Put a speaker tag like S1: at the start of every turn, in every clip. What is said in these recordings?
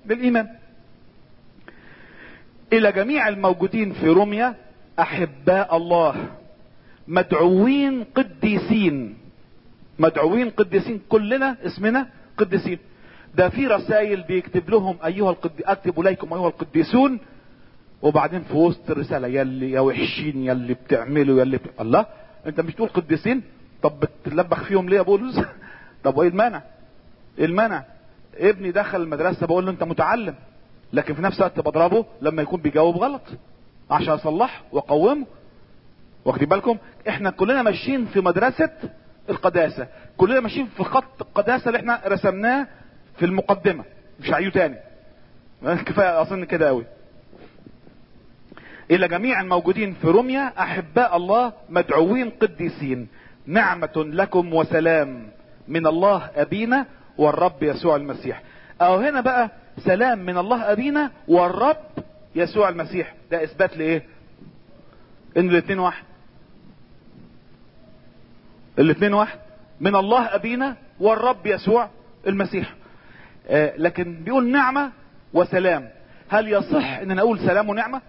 S1: للايمان الى جميع الموجودين في روميا احباء الله مدعوين قديسين مدعوين قديسين كلنا اسمنا قديسين ده في رسائل بيكتب لهم ايها القد... اكتب اليكم ايها القديسون وبعدين في وسط الرساله يلي يا وحشين يلي بتعملوا يلي بت... الله انت مش تقول قديسين طب بتلبخ فيهم ليه يا بولس طب وايه المانع ايه المانع ابني دخل المدرسه بقول له انت متعلم لكن في نفس الوقت بضربه لما يكون بيجاوب غلط عشان اصلحه واقومه واخدين بالكم احنا كلنا ماشيين في مدرسه القداسه كلنا ماشيين في خط القداسه اللي احنا رسمناه في المقدمه مش هعيده تاني كفايه اظن كده قوي الى جميع الموجودين في روميا احباء الله مدعوين قديسين نعمة لكم وسلام من الله ابينا والرب يسوع المسيح او هنا بقى سلام من الله ابينا والرب يسوع المسيح ده اثبات لايه ان الاثنين واحد الاثنين واحد من الله ابينا والرب يسوع المسيح آه لكن بيقول نعمة وسلام هل يصح ان نقول سلام ونعمة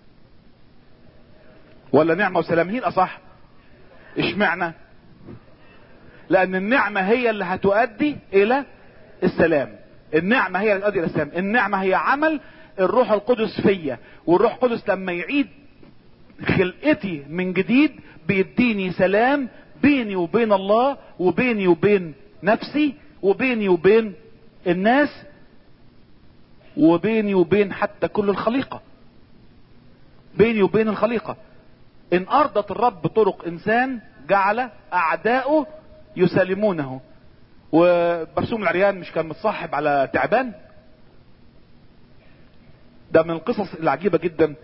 S1: ولا نعمة وسلام مين اصح اشمعنى لان النعمة هي اللي هتؤدي الى السلام النعمة هي اللي تؤدي الى السلام النعمة هي عمل الروح القدس فيا والروح القدس لما يعيد خلقتي من جديد بيديني سلام بيني وبين الله وبيني وبين نفسي وبيني وبين الناس وبيني وبين حتى كل الخليقة بيني وبين الخليقة ان ارضت الرب طرق انسان جعل اعداؤه يسالمونه وبرسوم العريان مش كان متصاحب على تعبان ده من القصص العجيبة جدا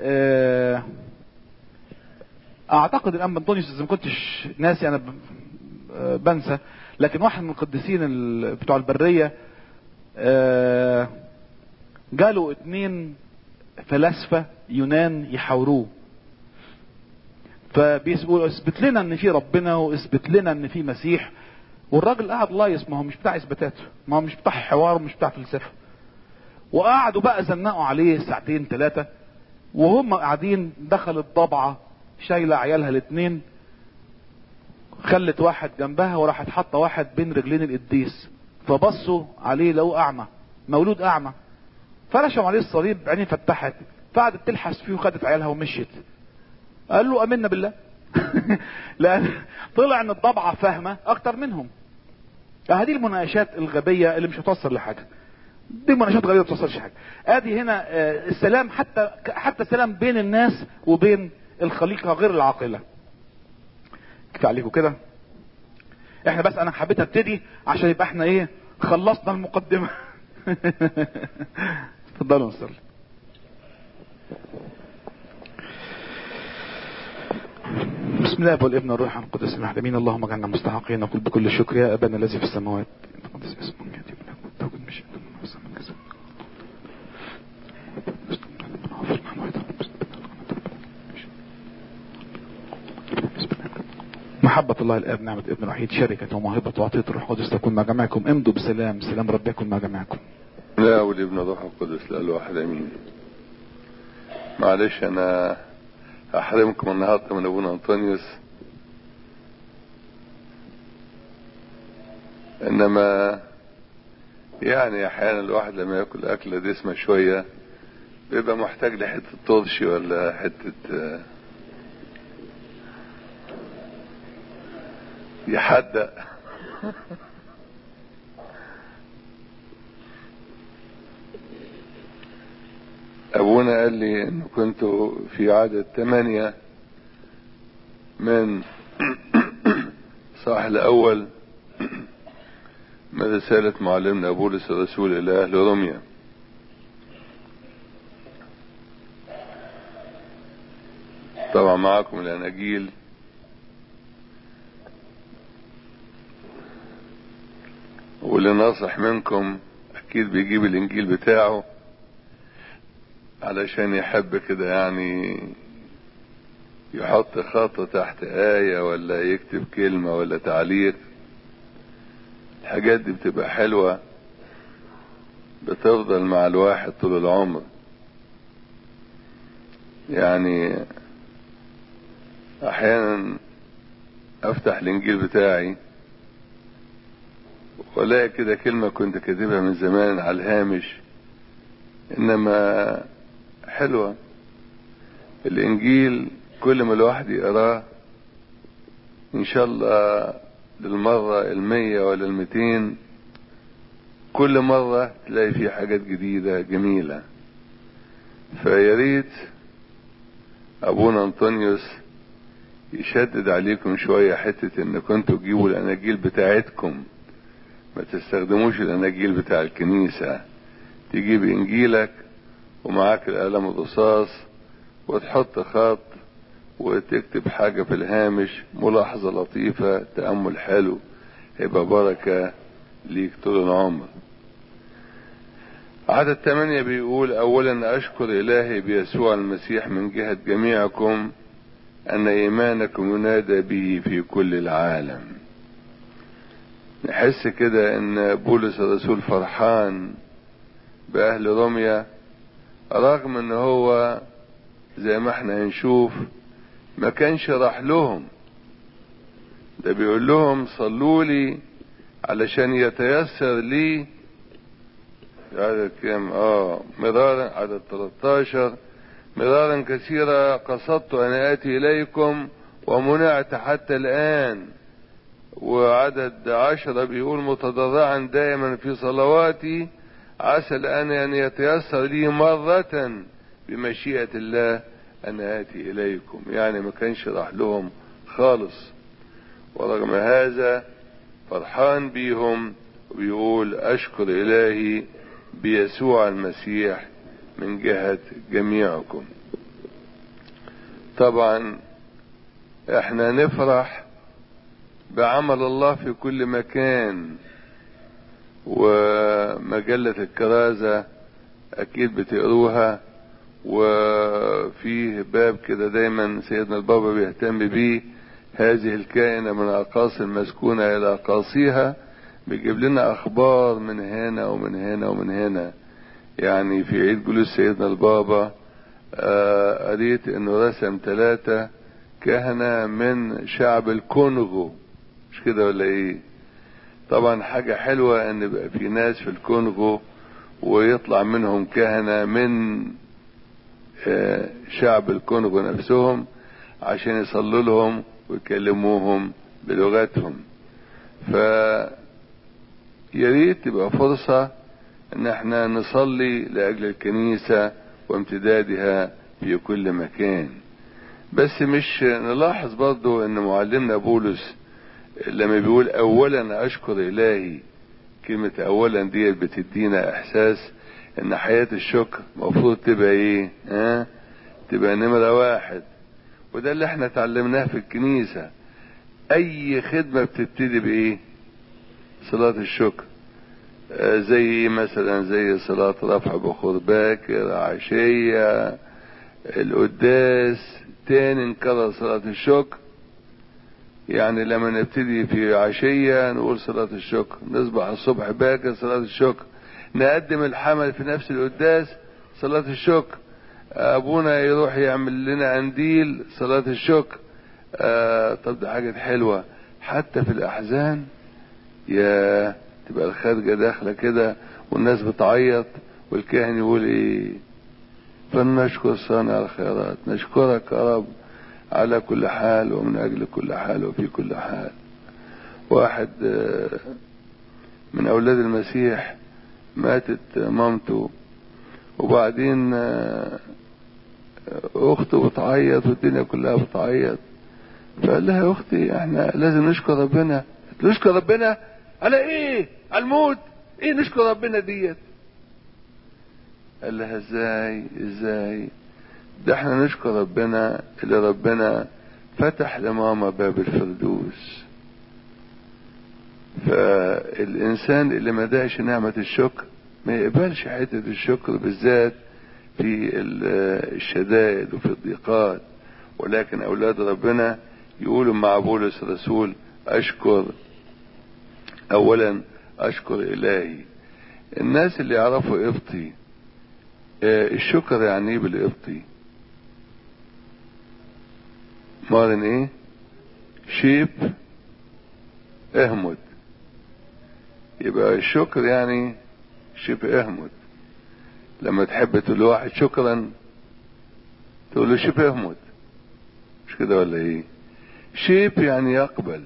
S1: اعتقد الان بنطونيوس اذا ما كنتش ناسي انا بنسى لكن واحد من القديسين بتوع البرية جاله اتنين فلاسفة يونان يحاوروه فبيقولوا اثبت لنا ان في ربنا واثبت لنا ان في مسيح والراجل قعد لايص ما هو مش بتاع اثباتات ما هو مش بتاع حوار ومش بتاع فلسفه وقعدوا بقى زنقوا عليه ساعتين ثلاثه وهم قاعدين دخلت ضبعه شايله عيالها الاثنين خلت واحد جنبها وراحت حاطه واحد بين رجلين القديس فبصوا عليه لقوه اعمى مولود اعمى فرشوا عليه الصليب عينيه فتحت فقعدت تلحس فيه وخدت عيالها ومشيت قال له امنا بالله لان طلع ان الضبعه فاهمه اكتر منهم هذه المناقشات الغبيه اللي مش هتوصل لحاجه دي مناقشات غبيه ما بتوصلش حاجه ادي هنا السلام حتى حتى السلام بين الناس وبين الخليقه غير العاقله كفايه عليكم كده احنا بس انا حبيت ابتدي عشان يبقى احنا ايه خلصنا المقدمه اتفضلوا نصلي بسم الله والابن والروح القدس الواحد اللهم اجعلنا مستحقين نقول بكل شكر يا ابانا الذي في السماوات تقدس اسمك ياتي ملكوتك تكن مشيئتك محبة الله الآب نعمة ابن الوحيد شركة وموهبة وعطية الروح القدس تكون مع جميعكم امضوا بسلام سلام رب يكن مع جميعكم
S2: لا والابن الروح القدس لا الواحد امين معلش انا احرمكم النهارده من ابونا انطونيوس انما يعني احيانا الواحد لما ياكل اكله دسمه شويه بيبقى محتاج لحته طرش ولا حته يحدق ابونا قال لي ان كنت في عدد ثمانية من صح الاول من رسالة معلمنا بولس الرسول الى اهل روميا طبعا معكم الاناجيل واللي ناصح منكم اكيد بيجيب الانجيل بتاعه علشان يحب كده يعني يحط خط تحت آية ولا يكتب كلمة ولا تعليق الحاجات دي بتبقى حلوة بتفضل مع الواحد طول العمر يعني احيانا افتح الانجيل بتاعي والاقي كده كلمة كنت كاتبها من زمان على الهامش انما حلوة الانجيل كل ما الواحد يقراه ان شاء الله للمرة المية ولا الميتين كل مرة تلاقي فيه حاجات جديدة جميلة فياريت ابونا انطونيوس يشدد عليكم شوية حتة ان كنتوا تجيبوا الاناجيل بتاعتكم ما تستخدموش الاناجيل بتاع الكنيسة تجيب انجيلك ومعاك القلم الرصاص وتحط خط وتكتب حاجة في الهامش ملاحظة لطيفة تأمل حلو يبقى بركة ليك طول العمر عدد ثمانية بيقول أولا أشكر إلهي بيسوع المسيح من جهة جميعكم أن إيمانكم ينادى به في كل العالم نحس كده أن بولس الرسول فرحان بأهل روميا رغم أن هو زي ما احنا هنشوف ما كانش راح لهم ده بيقول لهم صلوا لي علشان يتيسر لي عدد كام اه مرارا عدد 13 مرارا كثيرا قصدت ان اتي اليكم ومنعت حتى الان وعدد عشرة بيقول متضرعا دائما في صلواتي عسى الان ان يتيسر لي مرة بمشيئة الله ان اتي اليكم يعني ما كانش راح لهم خالص ورغم هذا فرحان بيهم وبيقول اشكر الهي بيسوع المسيح من جهة جميعكم طبعا احنا نفرح بعمل الله في كل مكان ومجلة الكرازة اكيد بتقروها وفيه باب كده دايما سيدنا البابا بيهتم بيه هذه الكائنة من أقاصي المسكونة إلى أقاصيها بيجيب لنا أخبار من هنا ومن هنا ومن هنا يعني في عيد جلوس سيدنا البابا آه قريت إنه رسم ثلاثة كهنة من شعب الكونغو مش كده ولا إيه؟ طبعا حاجة حلوة إن يبقى في ناس في الكونغو ويطلع منهم كهنة من آه شعب الكونغو نفسهم عشان يصلوا لهم ويكلموهم بلغتهم ف ياريت تبقى فرصة ان احنا نصلي لاجل الكنيسة وامتدادها في كل مكان بس مش نلاحظ برضو ان معلمنا بولس لما بيقول اولا اشكر الهي كلمة اولا دي بتدينا احساس ان حياة الشكر مفروض تبقى ايه ها اه؟ تبقى نمرة واحد وده اللي احنا اتعلمناه في الكنيسة اي خدمة بتبتدي بايه صلاة الشكر آه زي مثلا زي صلاة رفع بخور باكر عشية القداس تاني نكرر صلاة الشكر يعني لما نبتدي في عشية نقول صلاة الشكر نصبح الصبح باكر صلاة الشكر نقدم الحمل في نفس القداس صلاة الشكر ابونا يروح يعمل لنا قنديل صلاة الشكر آه طب ده حاجة حلوة حتى في الاحزان يا تبقى الخارجة داخلة كده والناس بتعيط والكاهن يقول ايه فلنشكر صانع الخيرات نشكرك يا رب على كل حال ومن اجل كل حال وفي كل حال واحد آه من اولاد المسيح ماتت مامته وبعدين آه اخته بتعيط والدنيا كلها بتعيط فقال لها يا اختي احنا لازم نشكر ربنا نشكر ربنا على ايه على الموت ايه نشكر ربنا ديت قال لها ازاي ازاي ده احنا نشكر ربنا اللي ربنا فتح لماما باب الفردوس فالانسان اللي ما داش نعمة الشكر ما يقبلش حتة الشكر بالذات في الشدائد وفي الضيقات ولكن اولاد ربنا يقولوا مع بولس الرسول اشكر اولا اشكر الهي الناس اللي يعرفوا قبطي آه، الشكر يعني ايه بالقبطي مارن ايه شيب اهمد يبقى الشكر يعني شيب اهمد لما تحب تقول لواحد شكرا تقول له شيب اهمد مش كده ولا ايه شيب يعني يقبل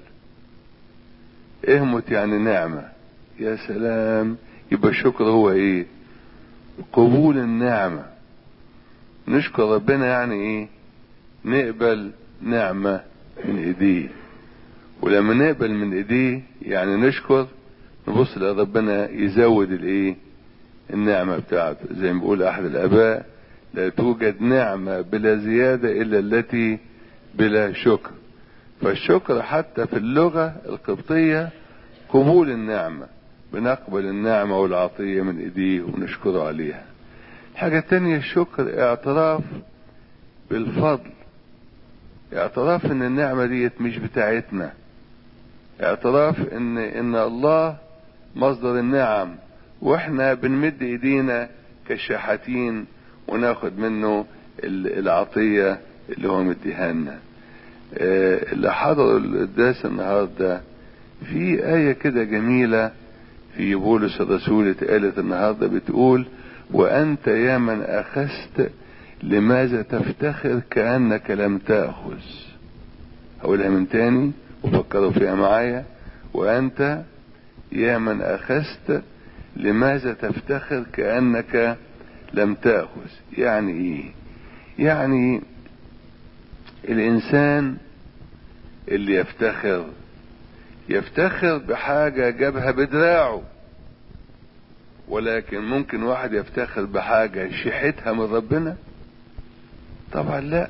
S2: اهمت يعني نعمة يا سلام يبقى الشكر هو ايه قبول النعمة نشكر ربنا يعني ايه نقبل نعمة من ايديه ولما نقبل من ايديه يعني نشكر نبص لربنا يزود الايه النعمة بتاعته زي ما بيقول احد الاباء لا توجد نعمة بلا زيادة الا التي بلا شكر فالشكر حتى في اللغة القبطية قبول النعمة بنقبل النعمة والعطية من ايديه ونشكره عليها الحاجة التانية الشكر اعتراف بالفضل اعتراف ان النعمة ديت مش بتاعتنا اعتراف ان ان الله مصدر النعم واحنا بنمد ايدينا كشحاتين وناخد منه العطية اللي هو مديها لنا اه اللي حضروا القداس النهارده في آية كده جميلة في بولس الرسول اتقالت النهارده بتقول وأنت يا من أخذت لماذا تفتخر كأنك لم تأخذ هقولها من تاني وفكروا فيها معايا وأنت يا من أخذت لماذا تفتخر كأنك لم تأخذ يعني إيه يعني الإنسان اللي يفتخر يفتخر بحاجة جابها بدراعه ولكن ممكن واحد يفتخر بحاجة شحتها من ربنا طبعا لا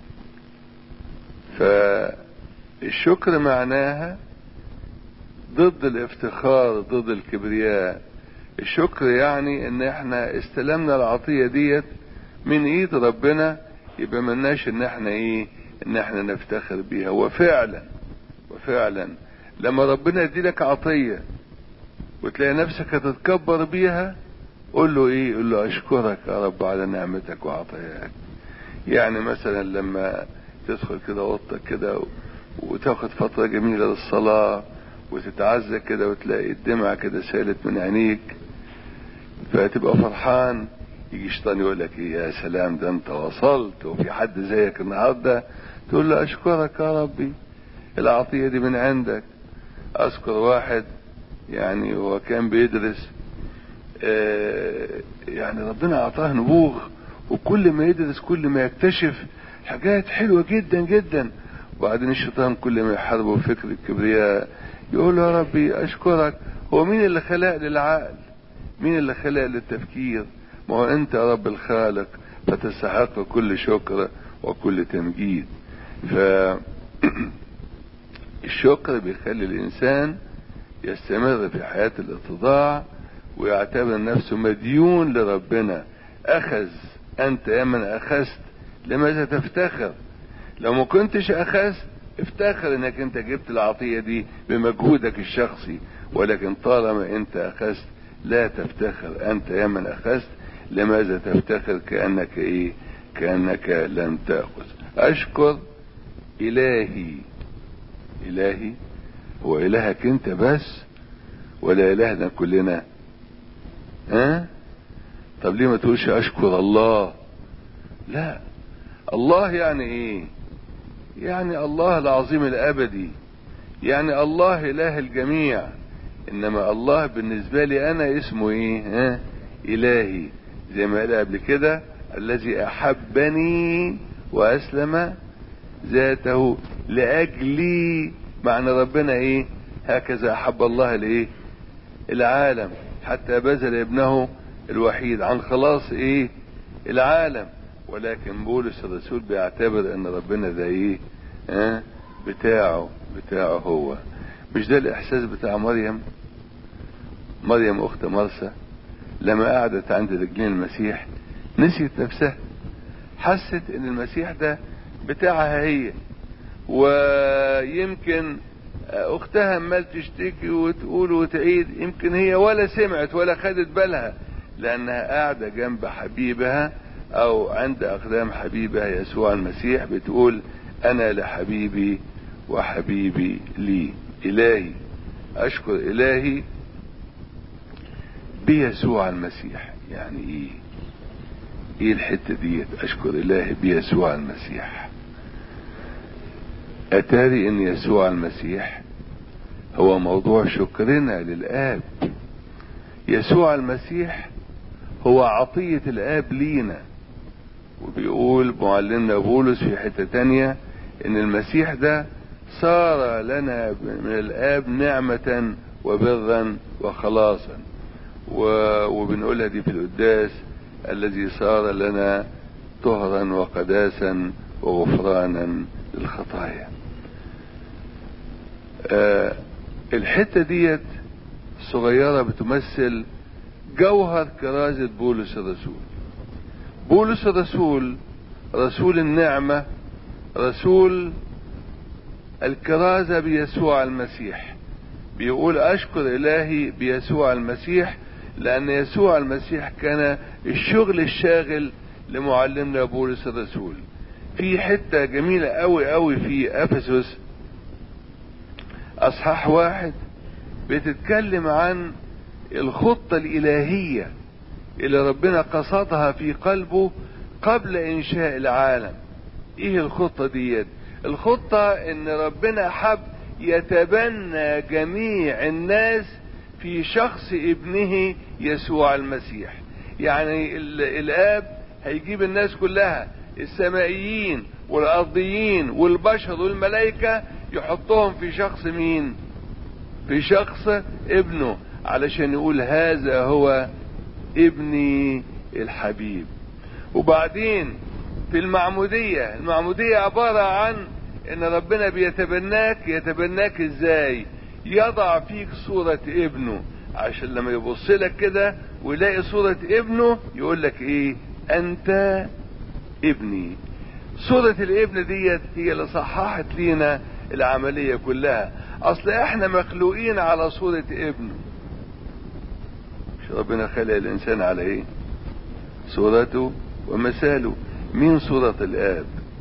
S2: فالشكر معناها ضد الافتخار ضد الكبرياء الشكر يعني ان احنا استلمنا العطية ديت من ايد ربنا يبقى ملناش ان احنا ايه ان احنا نفتخر بيها وفعلا وفعلا لما ربنا يديلك عطية وتلاقي نفسك هتتكبر بيها قول له ايه قول له اشكرك يا رب على نعمتك وعطاياك يعني مثلا لما تدخل كده اوضتك كده وتاخد فترة جميلة للصلاة وتتعزى كده وتلاقي الدمعة كده سالت من عينيك فتبقى فرحان يجي شيطان يقول لك إيه يا سلام ده انت وصلت وفي حد زيك النهارده تقول له اشكرك يا ربي العطية دي من عندك اذكر واحد يعني هو كان بيدرس آه يعني ربنا اعطاه نبوغ وكل ما يدرس كل ما يكتشف حاجات حلوة جدا جدا وبعدين الشيطان كل ما يحاربه فكر الكبرياء يقول له يا ربي اشكرك هو مين اللي خلق للعقل مين اللي خلق للتفكير ما هو انت يا رب الخالق فتستحق كل شكر وكل تمجيد ف الشكر بيخلي الانسان يستمر في حياة الاتضاع ويعتبر نفسه مديون لربنا اخذ انت يا من اخذت لماذا تفتخر لو ما كنتش اخذت افتخر انك انت جبت العطية دي بمجهودك الشخصي ولكن طالما انت اخذت لا تفتخر انت يا من اخذت لماذا تفتخر كأنك ايه كأنك لم تأخذ اشكر الهي الهي هو الهك انت بس ولا الهنا كلنا ها أه؟ طب ليه ما تقولش اشكر الله لا الله يعني ايه يعني الله العظيم الابدي يعني الله اله الجميع انما الله بالنسبة لي انا اسمه ايه ها الهي زي ما قال قبل كده الذي احبني واسلم ذاته لاجلي معنى ربنا ايه هكذا احب الله الايه العالم حتى بذل ابنه الوحيد عن خلاص ايه العالم ولكن بولس الرسول بيعتبر ان ربنا ده ايه اه بتاعه بتاعه هو مش ده الاحساس بتاع مريم مريم اخت مرسى لما قعدت عند رجلين المسيح نسيت نفسها حست ان المسيح ده بتاعها هي ويمكن اختها عمال تشتكي وتقول وتعيد يمكن هي ولا سمعت ولا خدت بالها لانها قاعدة جنب حبيبها او عند اقدام حبيبها يسوع المسيح بتقول انا لحبيبي وحبيبي لي الهي اشكر الهي بيسوع المسيح يعني ايه ايه الحتة ديت اشكر الهي بيسوع المسيح اتاري ان يسوع المسيح هو موضوع شكرنا للاب يسوع المسيح هو عطية الاب لينا وبيقول معلمنا بولس في حتة تانية ان المسيح ده صار لنا من الاب نعمة وبرا وخلاصا وبنقولها دي في القداس الذي صار لنا طهرا وقداسا وغفرانا للخطايا آه الحتة ديت صغيرة بتمثل جوهر كرازة بولس الرسول بولس الرسول رسول النعمة رسول الكرازة بيسوع المسيح بيقول أشكر إلهي بيسوع المسيح لأن يسوع المسيح كان الشغل الشاغل لمعلمنا بولس الرسول في حتة جميلة أوي أوي في أفسس أصحاح واحد بتتكلم عن الخطة الإلهية اللي ربنا قصدها في قلبه قبل إنشاء العالم إيه الخطة ديت الخطة إن ربنا حب يتبنى جميع الناس في شخص ابنه يسوع المسيح يعني الآب هيجيب الناس كلها السمائيين والأرضيين والبشر والملائكة يحطهم في شخص مين في شخص ابنه علشان يقول هذا هو ابني الحبيب وبعدين في المعمودية المعمودية عبارة عن ان ربنا بيتبناك يتبناك ازاي يضع فيك صورة ابنه عشان لما يبص لك كده ويلاقي صورة ابنه يقول لك ايه انت ابني صورة الابن ديت هي اللي صححت لينا العملية كلها اصل احنا مخلوقين على صورة ابنه مش ربنا خلق الانسان على ايه صورته ومثاله مين صورة الاب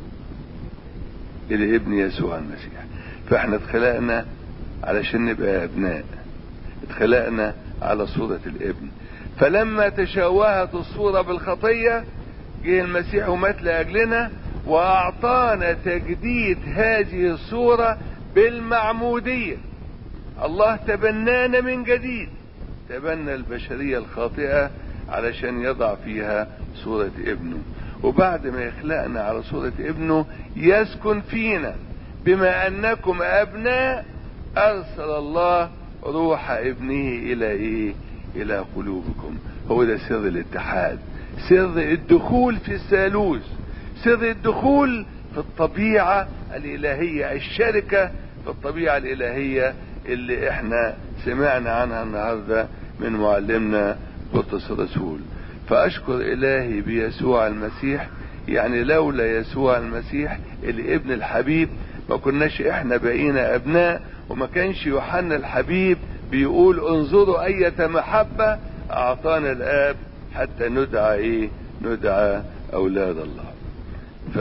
S2: الابن يسوع المسيح فاحنا اتخلقنا علشان نبقى ابناء اتخلقنا على صورة الابن فلما تشوهت الصورة بالخطية جه المسيح ومات لأجلنا وأعطانا تجديد هذه الصورة بالمعمودية الله تبنانا من جديد تبنى البشرية الخاطئة علشان يضع فيها صورة ابنه وبعد ما يخلقنا على صورة ابنه يسكن فينا بما أنكم أبناء أرسل الله روح ابنه إلى إيه؟ إلى قلوبكم هو ده سر الاتحاد سر الدخول في الثالوث سر الدخول في الطبيعة الإلهية الشركة في الطبيعة الإلهية اللي احنا سمعنا عنها النهاردة من معلمنا بطرس الرسول فأشكر إلهي بيسوع المسيح يعني لولا يسوع المسيح الابن الحبيب ما كناش احنا بقينا ابناء وما كانش يوحنا الحبيب بيقول انظروا اية محبة اعطانا الاب حتى ندعى ايه ندعى اولاد الله ف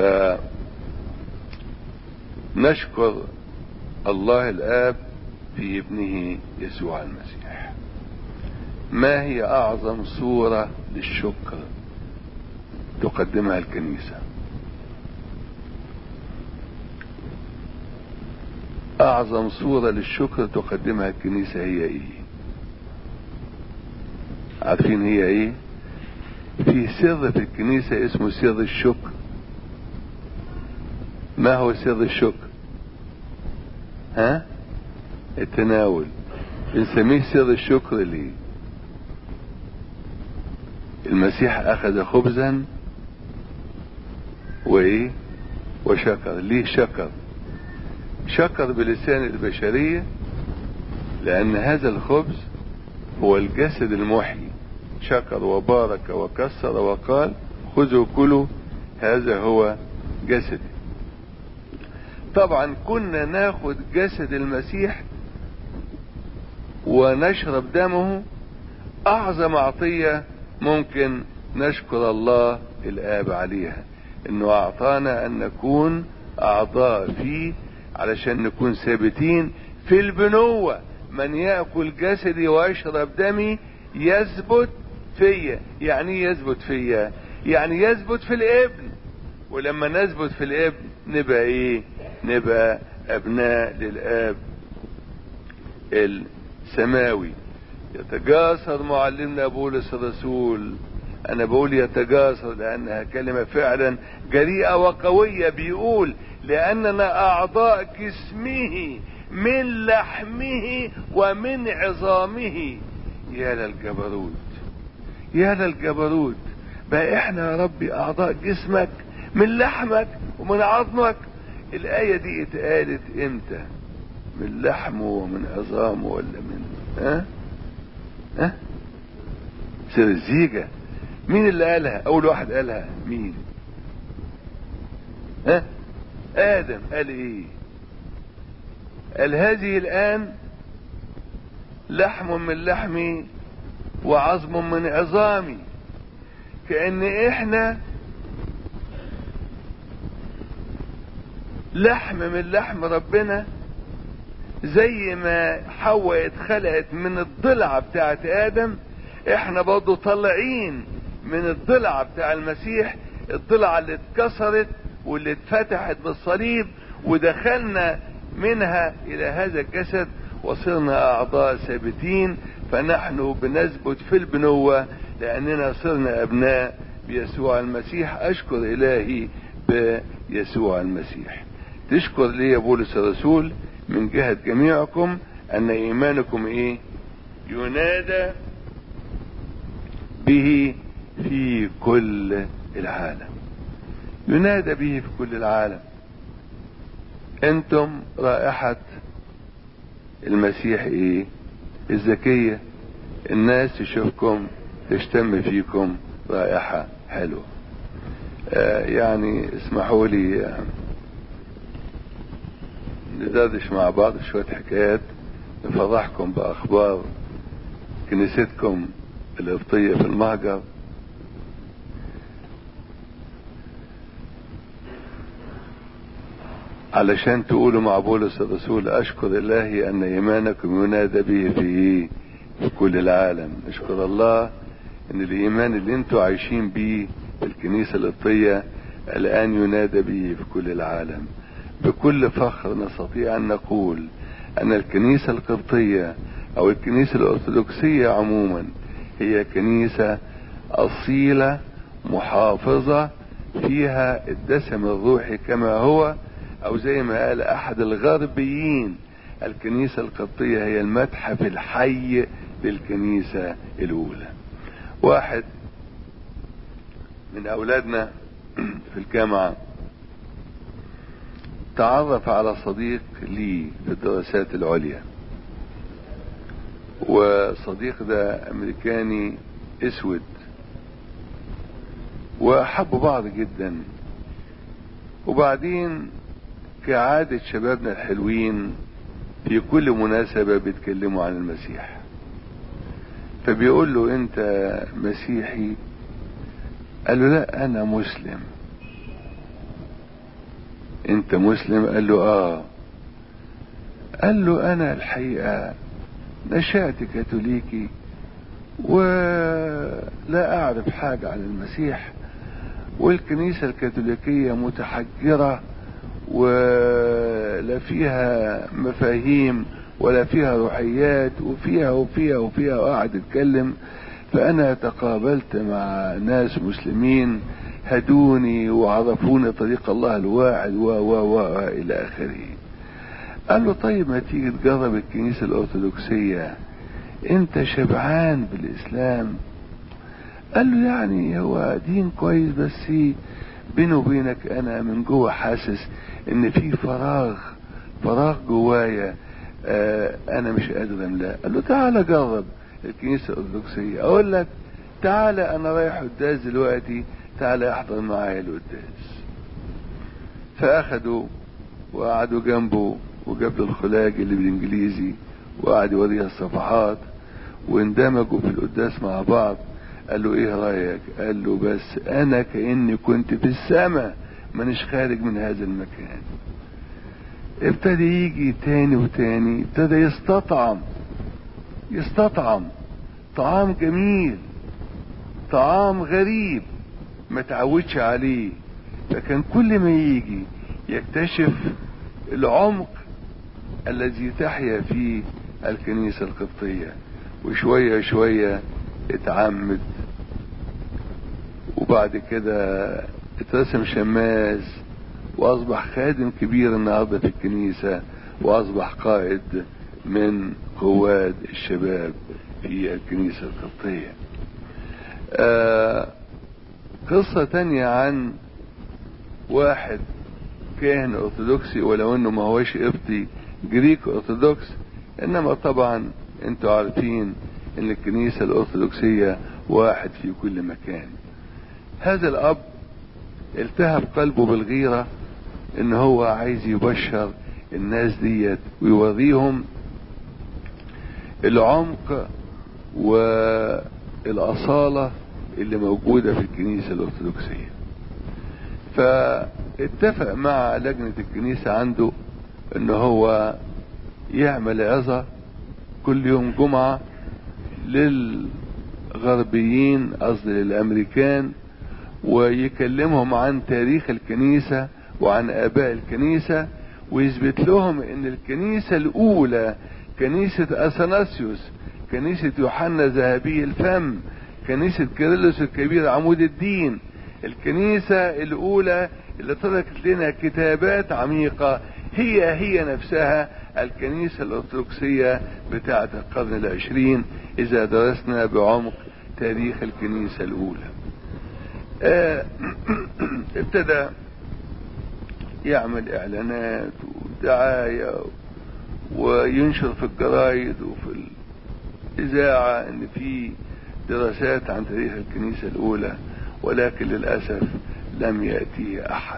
S2: نشكر الله الاب في ابنه يسوع المسيح ما هي اعظم صورة للشكر تقدمها الكنيسة اعظم صورة للشكر تقدمها الكنيسة هي ايه عارفين هي ايه في سر في الكنيسة اسمه سر الشكر ما هو سر الشكر ها التناول بنسميه سر الشكر ليه المسيح اخذ خبزا وايه وشكر ليه شكر شكر بلسان البشرية لأن هذا الخبز هو الجسد المحيي شكر وبارك وكسر وقال خذوا كلوا هذا هو جسدي طبعا كنا ناخد جسد المسيح ونشرب دمه اعظم عطية ممكن نشكر الله الاب عليها انه اعطانا ان نكون اعضاء فيه علشان نكون ثابتين في البنوة من يأكل جسدي ويشرب دمي يثبت فيا يعني ايه يثبت فيا يعني يثبت في الابن ولما نثبت في الابن نبقى ايه نبقى ابناء للاب السماوي يتجاسر معلمنا بولس الرسول انا بقول يتجاسر لانها كلمة فعلا جريئة وقوية بيقول لاننا اعضاء جسمه من لحمه ومن عظامه يا للجبروت يا للجبروت بقى احنا يا ربي اعضاء جسمك من لحمك ومن عظمك الاية دي اتقالت امتى من لحمه ومن عظامه ولا من ها ها سرزيجة مين اللي قالها اول واحد قالها مين ها ادم قال ايه قال هذه الان لحم من لحمي وعظم من عظامي كأن احنا لحم من لحم ربنا زي ما حواء اتخلقت من الضلع بتاعت ادم احنا برضه طالعين من الضلع بتاع المسيح الضلع اللي اتكسرت واللي اتفتحت بالصليب ودخلنا منها الى هذا الجسد وصرنا اعضاء ثابتين فنحن بنثبت في البنوة لاننا صرنا ابناء بيسوع المسيح اشكر الهي بيسوع المسيح تشكر لي يا بولس الرسول من جهة جميعكم ان ايمانكم ايه ينادى به في كل العالم ينادى به في كل العالم انتم رائحة المسيح ايه الذكية الناس تشوفكم تشتم فيكم رائحة حلوة آه يعني اسمحوا لي آه ندردش مع بعض شوية حكايات نفرحكم بأخبار كنيستكم القبطية في المهجر علشان تقولوا مع بولس الرسول اشكر الله ان ايمانكم ينادى به في في كل العالم اشكر الله ان الايمان اللي انتوا عايشين بيه في الكنيسة القبطية الان ينادى به في كل العالم بكل فخر نستطيع ان نقول ان الكنيسة القبطية او الكنيسة الارثوذكسية عموما هي كنيسة اصيلة محافظة فيها الدسم الروحي كما هو او زي ما قال احد الغربيين الكنيسة القبطية هي المتحف الحي للكنيسة الاولى واحد من اولادنا في الجامعة تعرف على صديق لي في الدراسات العليا وصديق ده امريكاني اسود وحبوا بعض جدا وبعدين كعادة شبابنا الحلوين في كل مناسبة بيتكلموا عن المسيح فبيقول له انت مسيحي قال له لا انا مسلم انت مسلم قال له اه قال له انا الحقيقة نشأت كاثوليكي ولا اعرف حاجة عن المسيح والكنيسة الكاثوليكية متحجرة ولا فيها مفاهيم ولا فيها روحيات وفيها وفيها وفيها وقعد يتكلم فانا تقابلت مع ناس مسلمين هدوني وعرفوني طريق الله الواعد و و و الى اخره قال له طيب ما تيجي تجرب الكنيسة الارثوذكسية انت شبعان بالاسلام قال له يعني هو دين كويس بس بيني وبينك انا من جوه حاسس ان في فراغ فراغ جوايا آه انا مش قادر املاه قال له تعالى جرب الكنيسه الارثوذكسيه اقول لك تعالى انا رايح قداس دلوقتي تعالى احضر معايا القداس فاخدوا وقعدوا جنبه وجاب له الخلاج اللي بالانجليزي وقعد يوريها الصفحات واندمجوا في القداس مع بعض قال له ايه رايك قال له بس انا كاني كنت في السماء مانيش خارج من هذا المكان ابتدى يجي تاني وتاني ابتدى يستطعم يستطعم طعام جميل طعام غريب ما تعودش عليه فكان كل ما يجي يكتشف العمق الذي تحيا فيه الكنيسة القبطية وشوية شوية اتعمد وبعد كده اترسم شماس واصبح خادم كبير النهارده في الكنيسة واصبح قائد من قواد الشباب في الكنيسة القبطية آه قصة تانية عن واحد كاهن ارثوذكسي ولو انه ما هوش قبطي جريك ارثوذكس انما طبعا انتوا عارفين ان الكنيسة الارثوذكسية واحد في كل مكان هذا الاب التهب قلبه بالغيرة ان هو عايز يبشر الناس ديت ويوريهم العمق والأصالة اللي موجودة في الكنيسة الأرثوذكسية فاتفق مع لجنة الكنيسة عنده ان هو يعمل عظة كل يوم جمعة للغربيين قصدي للأمريكان ويكلمهم عن تاريخ الكنيسة وعن آباء الكنيسة ويثبت لهم ان الكنيسة الأولى كنيسة أثناسيوس كنيسة يوحنا ذهبي الفم كنيسة كيرلس الكبير عمود الدين الكنيسة الأولى اللي تركت لنا كتابات عميقة هي هي نفسها الكنيسة الأرثوذكسية بتاعة القرن العشرين إذا درسنا بعمق تاريخ الكنيسة الأولى آه ابتدى يعمل إعلانات ودعاية وينشر في الجرايد وفي الإذاعة إن في دراسات عن تاريخ الكنيسة الأولى ولكن للأسف لم يأتي أحد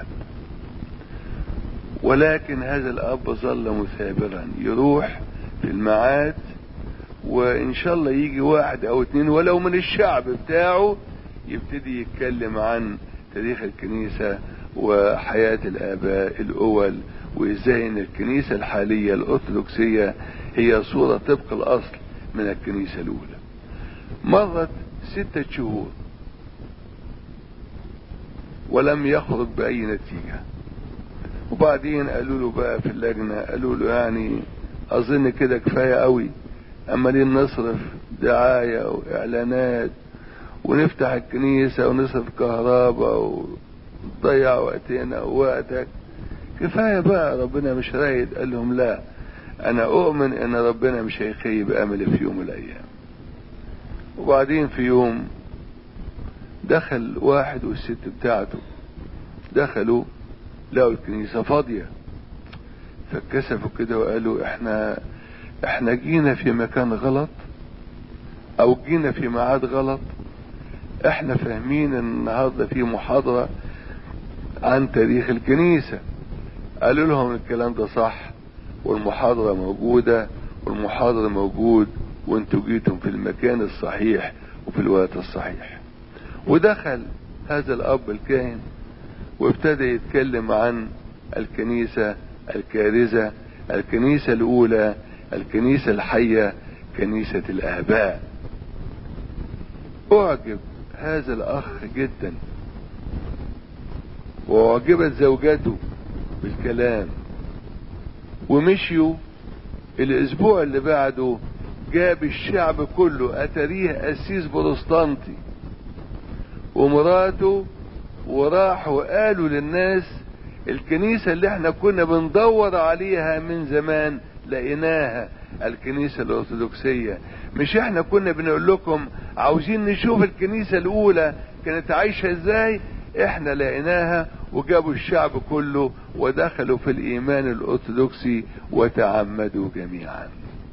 S2: ولكن هذا الأب ظل مثابرا يروح في المعاد وإن شاء الله يجي واحد أو اتنين ولو من الشعب بتاعه يبتدي يتكلم عن تاريخ الكنيسة وحياة الآباء الأول وإزاي إن الكنيسة الحالية الأرثوذكسية هي صورة طبق الأصل من الكنيسة الأولى مرت ستة شهور ولم يخرج بأي نتيجة وبعدين قالوا له بقى في اللجنة قالوا له يعني أظن كده كفاية قوي عمالين نصرف دعاية وإعلانات ونفتح الكنيسة ونصرف كهرباء ونضيع وقتنا ووقتك كفاية بقى ربنا مش رايد قال لهم لا أنا أؤمن إن ربنا مش هيخيب أملي في يوم من الأيام وبعدين في يوم دخل واحد والست بتاعته دخلوا لقوا الكنيسة فاضية فاتكسفوا كده وقالوا احنا احنا جينا في مكان غلط او جينا في ميعاد غلط احنا فاهمين ان النهارده في محاضرة عن تاريخ الكنيسة قالوا لهم الكلام ده صح والمحاضرة موجودة والمحاضر موجود وانتوا جيتم في المكان الصحيح وفي الوقت الصحيح ودخل هذا الاب الكاهن وابتدى يتكلم عن الكنيسة الكارثة الكنيسة الاولى الكنيسة الحية كنيسة الاباء اعجب هذا الاخ جدا واعجبت زوجته بالكلام ومشيوا الاسبوع اللي بعده جاب الشعب كله اتاريه قسيس بروستانتي ومراته وراحوا قالوا للناس الكنيسة اللي احنا كنا بندور عليها من زمان لقيناها الكنيسة الأرثوذكسية مش احنا كنا بنقول لكم عاوزين نشوف الكنيسة الأولى كانت عايشة ازاي احنا لقيناها وجابوا الشعب كله ودخلوا في الإيمان الأرثوذكسي وتعمدوا جميعا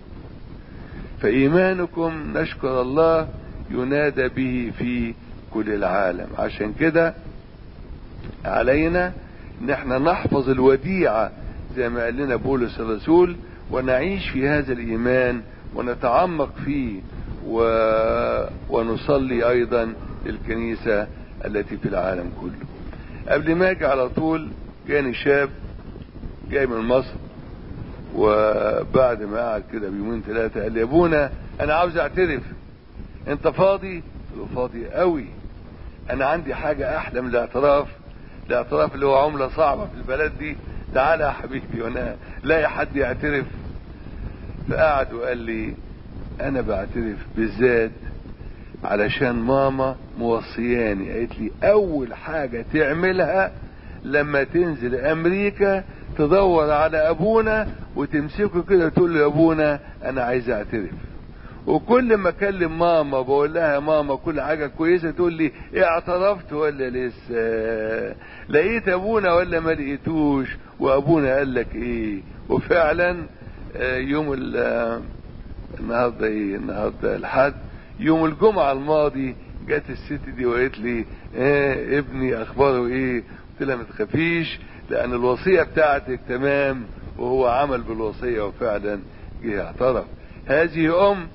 S2: فإيمانكم نشكر الله ينادى به في كل العالم عشان كده علينا ان احنا نحفظ الوديعة زي ما قال لنا بولس الرسول ونعيش في هذا الإيمان ونتعمق فيه و... ونصلي أيضا للكنيسة التي في العالم كله قبل ما أجي على طول جاني شاب جاي من مصر وبعد ما قعد كده بيومين ثلاثة قال لي يا ابونا أنا عاوز أعترف أنت فاضي؟ قلت له فاضي قوي أنا عندي حاجة أحلى من الاعتراف الاعتراف اللي هو عملة صعبة في البلد دي تعالى يا حبيبي وانا لاقي حد يعترف فقعد وقال لي انا بعترف بالذات علشان ماما موصياني قالت لي اول حاجة تعملها لما تنزل امريكا تدور على ابونا وتمسكه كده تقول له يا ابونا انا عايز اعترف وكل ما اكلم ماما بقول لها يا ماما كل حاجه كويسه تقول لي إيه اعترفت ولا لسه لقيت ابونا ولا ما لقيتوش وابونا قال لك ايه وفعلا يوم النهارده ايه النهارده الحد يوم الجمعه الماضي جت الست دي وقالت لي ايه ابني اخباره ايه قلت لها ما تخافيش لان الوصيه بتاعتك تمام وهو عمل بالوصيه وفعلا جه اعترف هذه ام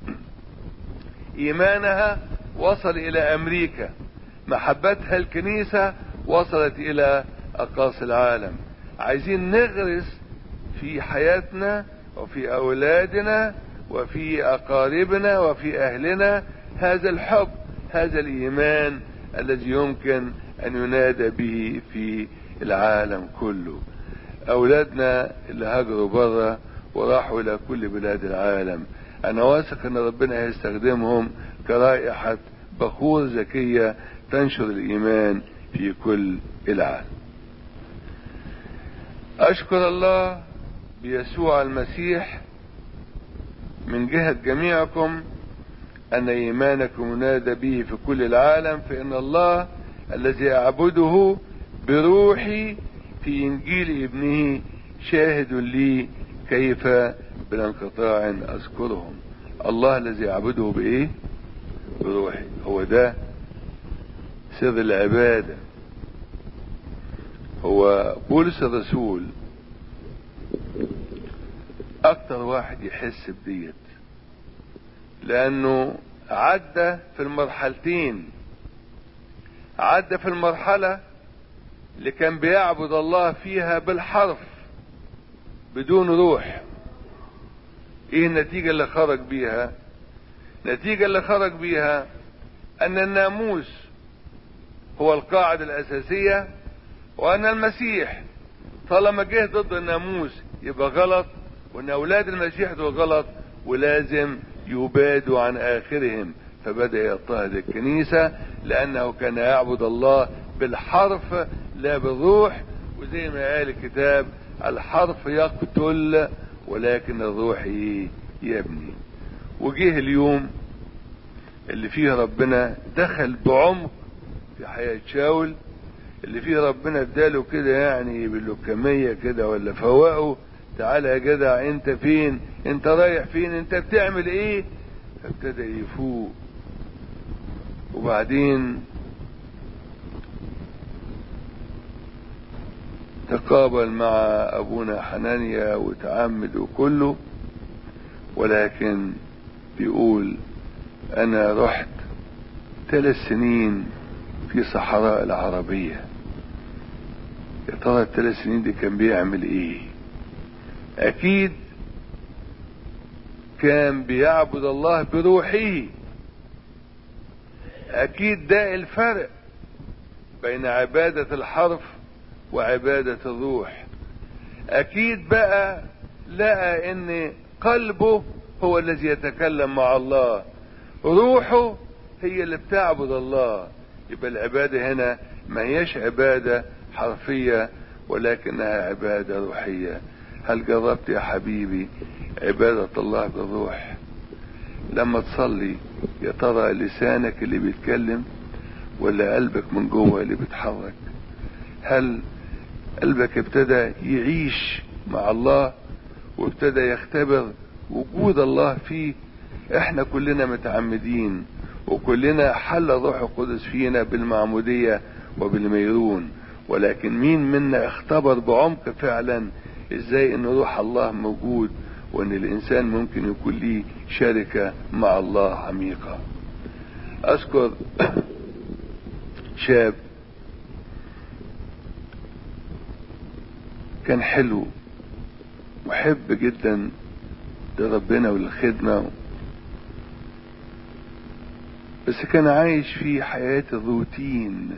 S2: ايمانها وصل الى امريكا محبتها الكنيسة وصلت الى اقاصي العالم عايزين نغرس في حياتنا وفي اولادنا وفي اقاربنا وفي اهلنا هذا الحب هذا الايمان الذي يمكن ان ينادى به في العالم كله اولادنا اللي هاجروا بره وراحوا الى كل بلاد العالم انا واثق ان ربنا هيستخدمهم كرائحة بخور ذكية تنشر الايمان في كل العالم اشكر الله بيسوع المسيح من جهة جميعكم ان ايمانكم ينادى به في كل العالم فان الله الذي اعبده بروحي في انجيل ابنه شاهد لي كيف بلا انقطاع اذكرهم الله الذي اعبده بايه بروحي هو ده سر العبادة هو بولس الرسول اكتر واحد يحس بديت لانه عدى في المرحلتين عدى في المرحلة اللي كان بيعبد الله فيها بالحرف بدون روح ايه النتيجة اللي خرج بيها النتيجة اللي خرج بيها ان الناموس هو القاعدة الاساسية وان المسيح طالما جه ضد الناموس يبقى غلط وان اولاد المسيح دول غلط ولازم يبادوا عن اخرهم فبدأ يضطهد الكنيسة لانه كان يعبد الله بالحرف لا بالروح وزي ما قال الكتاب الحرف يقتل ولكن الروح يبني وجه اليوم اللي فيه ربنا دخل بعمق في حياة شاول اللي فيه ربنا اداله كده يعني باللكمية كده ولا فوقه تعالى يا جدع انت فين انت رايح فين انت بتعمل ايه فابتدى يفوق وبعدين تقابل مع ابونا حنانيا وتعمد وكله ولكن بيقول انا رحت ثلاث سنين في صحراء العربية يا ترى الثلاث سنين دي كان بيعمل ايه اكيد كان بيعبد الله بروحه اكيد ده الفرق بين عبادة الحرف وعبادة الروح اكيد بقى لقى ان قلبه هو الذي يتكلم مع الله روحه هي اللي بتعبد الله يبقى العبادة هنا ما هيش عبادة حرفية ولكنها عبادة روحية هل جربت يا حبيبي عبادة الله بالروح لما تصلي يا ترى لسانك اللي بيتكلم ولا قلبك من جوه اللي بيتحرك هل قلبك ابتدى يعيش مع الله وابتدى يختبر وجود الله فيه احنا كلنا متعمدين وكلنا حل الروح القدس فينا بالمعمودية وبالميرون ولكن مين منا اختبر بعمق فعلا ازاي ان روح الله موجود وان الانسان ممكن يكون ليه شركة مع الله عميقة اذكر شاب كان حلو محب جدا لربنا وللخدمة بس كان عايش في حياة الروتين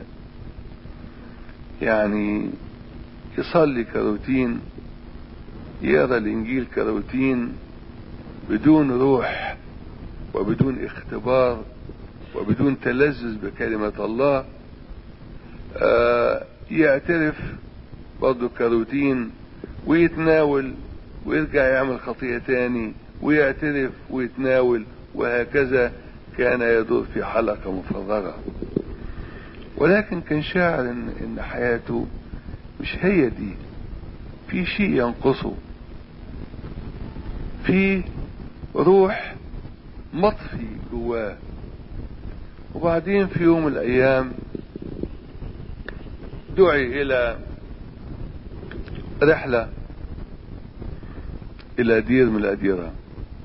S2: يعني يصلي كروتين يقرا الانجيل كروتين بدون روح وبدون اختبار وبدون تلذذ بكلمة الله آه يعترف برضه كروتين ويتناول ويرجع يعمل خطيئة تاني ويعترف ويتناول وهكذا كان يدور في حلقة مفرغة ولكن كان شاعر ان, إن حياته مش هي دي في شيء ينقصه في روح مطفي جواه وبعدين في يوم من الايام دعي الى رحلة الى دير من الاديرة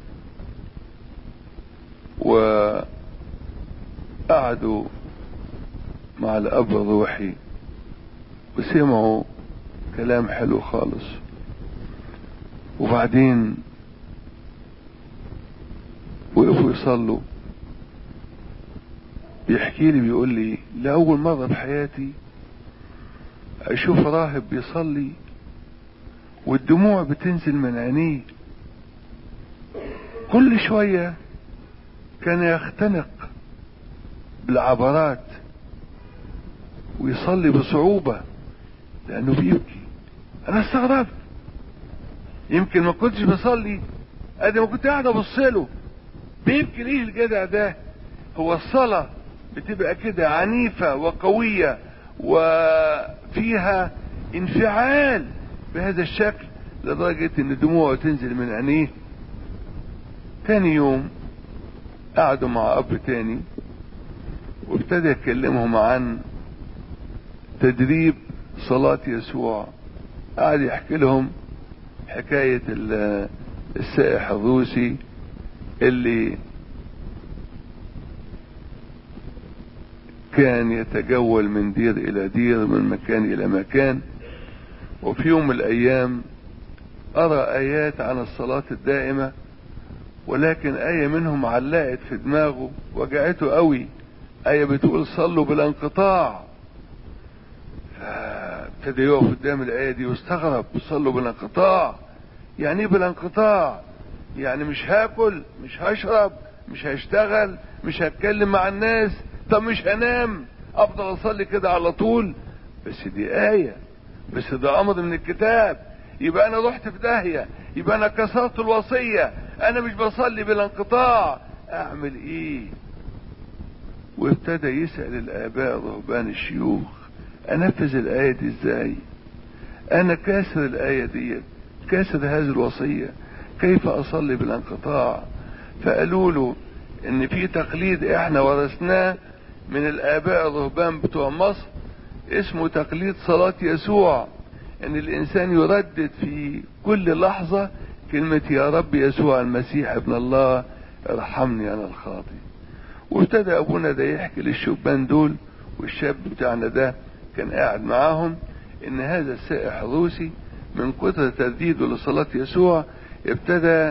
S2: وقعدوا مع الاب الروحي وسمعوا كلام حلو خالص وبعدين وقفوا يصلوا بيحكي لي بيقول لي لأول مرة في حياتي أشوف راهب بيصلي والدموع بتنزل من عينيه كل شوية كان يختنق بالعبرات ويصلي بصعوبة لأنه بيبكي أنا استغربت يمكن ما كنتش بصلي أدي ما كنت قاعد أبص له بيبكي ليه الجدع ده هو الصلاة بتبقى كده عنيفة وقوية وفيها انفعال بهذا الشكل لدرجة ان دموعه تنزل من عينيه تاني يوم قعدوا مع اب تاني وابتدى يكلمهم عن تدريب صلاة يسوع قعد يحكي لهم حكاية السائح الروسي اللي كان يتجول من دير الى دير من مكان الى مكان وفي يوم من الايام ارى ايات عن الصلاة الدائمة ولكن اية منهم علقت في دماغه وجعته قوي اية بتقول صلوا بلا انقطاع فابتدى يقف قدام الاية دي واستغرب صلوا بلا انقطاع يعني ايه بلا انقطاع يعني مش هاكل مش هشرب مش هشتغل مش هتكلم مع الناس طب مش هنام افضل اصلي كده على طول بس دي آية بس ده امر من الكتاب يبقى انا رحت في داهية يبقى انا كسرت الوصية انا مش بصلي بلا انقطاع اعمل ايه وابتدى يسأل الاباء رهبان الشيوخ انفذ الاية دي ازاي انا كاسر الاية دي كاسر هذه الوصية كيف اصلي بلا انقطاع فقالوا له ان في تقليد احنا ورثناه من الاباء الرهبان بتوع مصر اسمه تقليد صلاة يسوع ان الانسان يردد في كل لحظة كلمة يا رب يسوع المسيح ابن الله ارحمني انا الخاطي وابتدى ابونا ده يحكي للشبان دول والشاب بتاعنا ده كان قاعد معاهم ان هذا السائح الروسي من كتر ترديده لصلاة يسوع ابتدى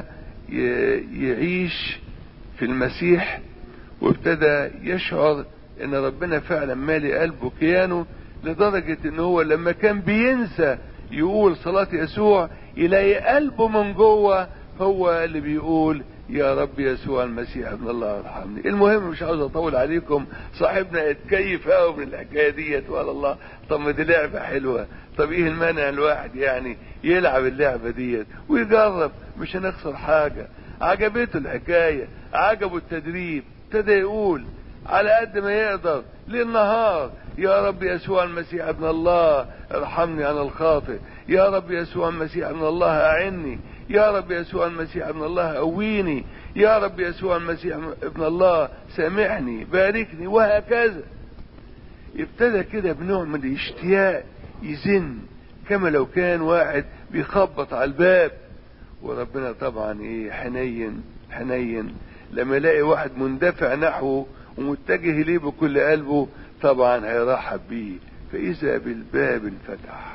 S2: يعيش في المسيح وابتدى يشعر ان ربنا فعلا مالي قلبه كيانه لدرجة ان هو لما كان بينسى يقول صلاة يسوع يلاقي قلبه من جوه هو اللي بيقول يا رب يسوع المسيح ابن الله ارحمني المهم مش عاوز اطول عليكم صاحبنا اتكيف قوي من الحكايه ديت وقال الله طب ما دي لعبه حلوه طب ايه المانع الواحد يعني يلعب اللعبه ديت ويجرب مش هنخسر حاجه عجبته الحكايه عجبه التدريب ابتدى يقول على قد ما يقدر للنهار يا رب يسوع المسيح ابن الله ارحمني انا الخاطئ يا رب يسوع المسيح ابن الله اعني يا رب يسوع المسيح ابن الله قويني يا رب يسوع المسيح ابن الله سامحني باركني وهكذا ابتدى كده بنوع من الاشتياق يزن كما لو كان واحد بيخبط على الباب وربنا طبعا ايه حنين حنين لما يلاقي واحد مندفع نحوه ومتجه ليه بكل قلبه طبعا هيرحب بيه فاذا بالباب انفتح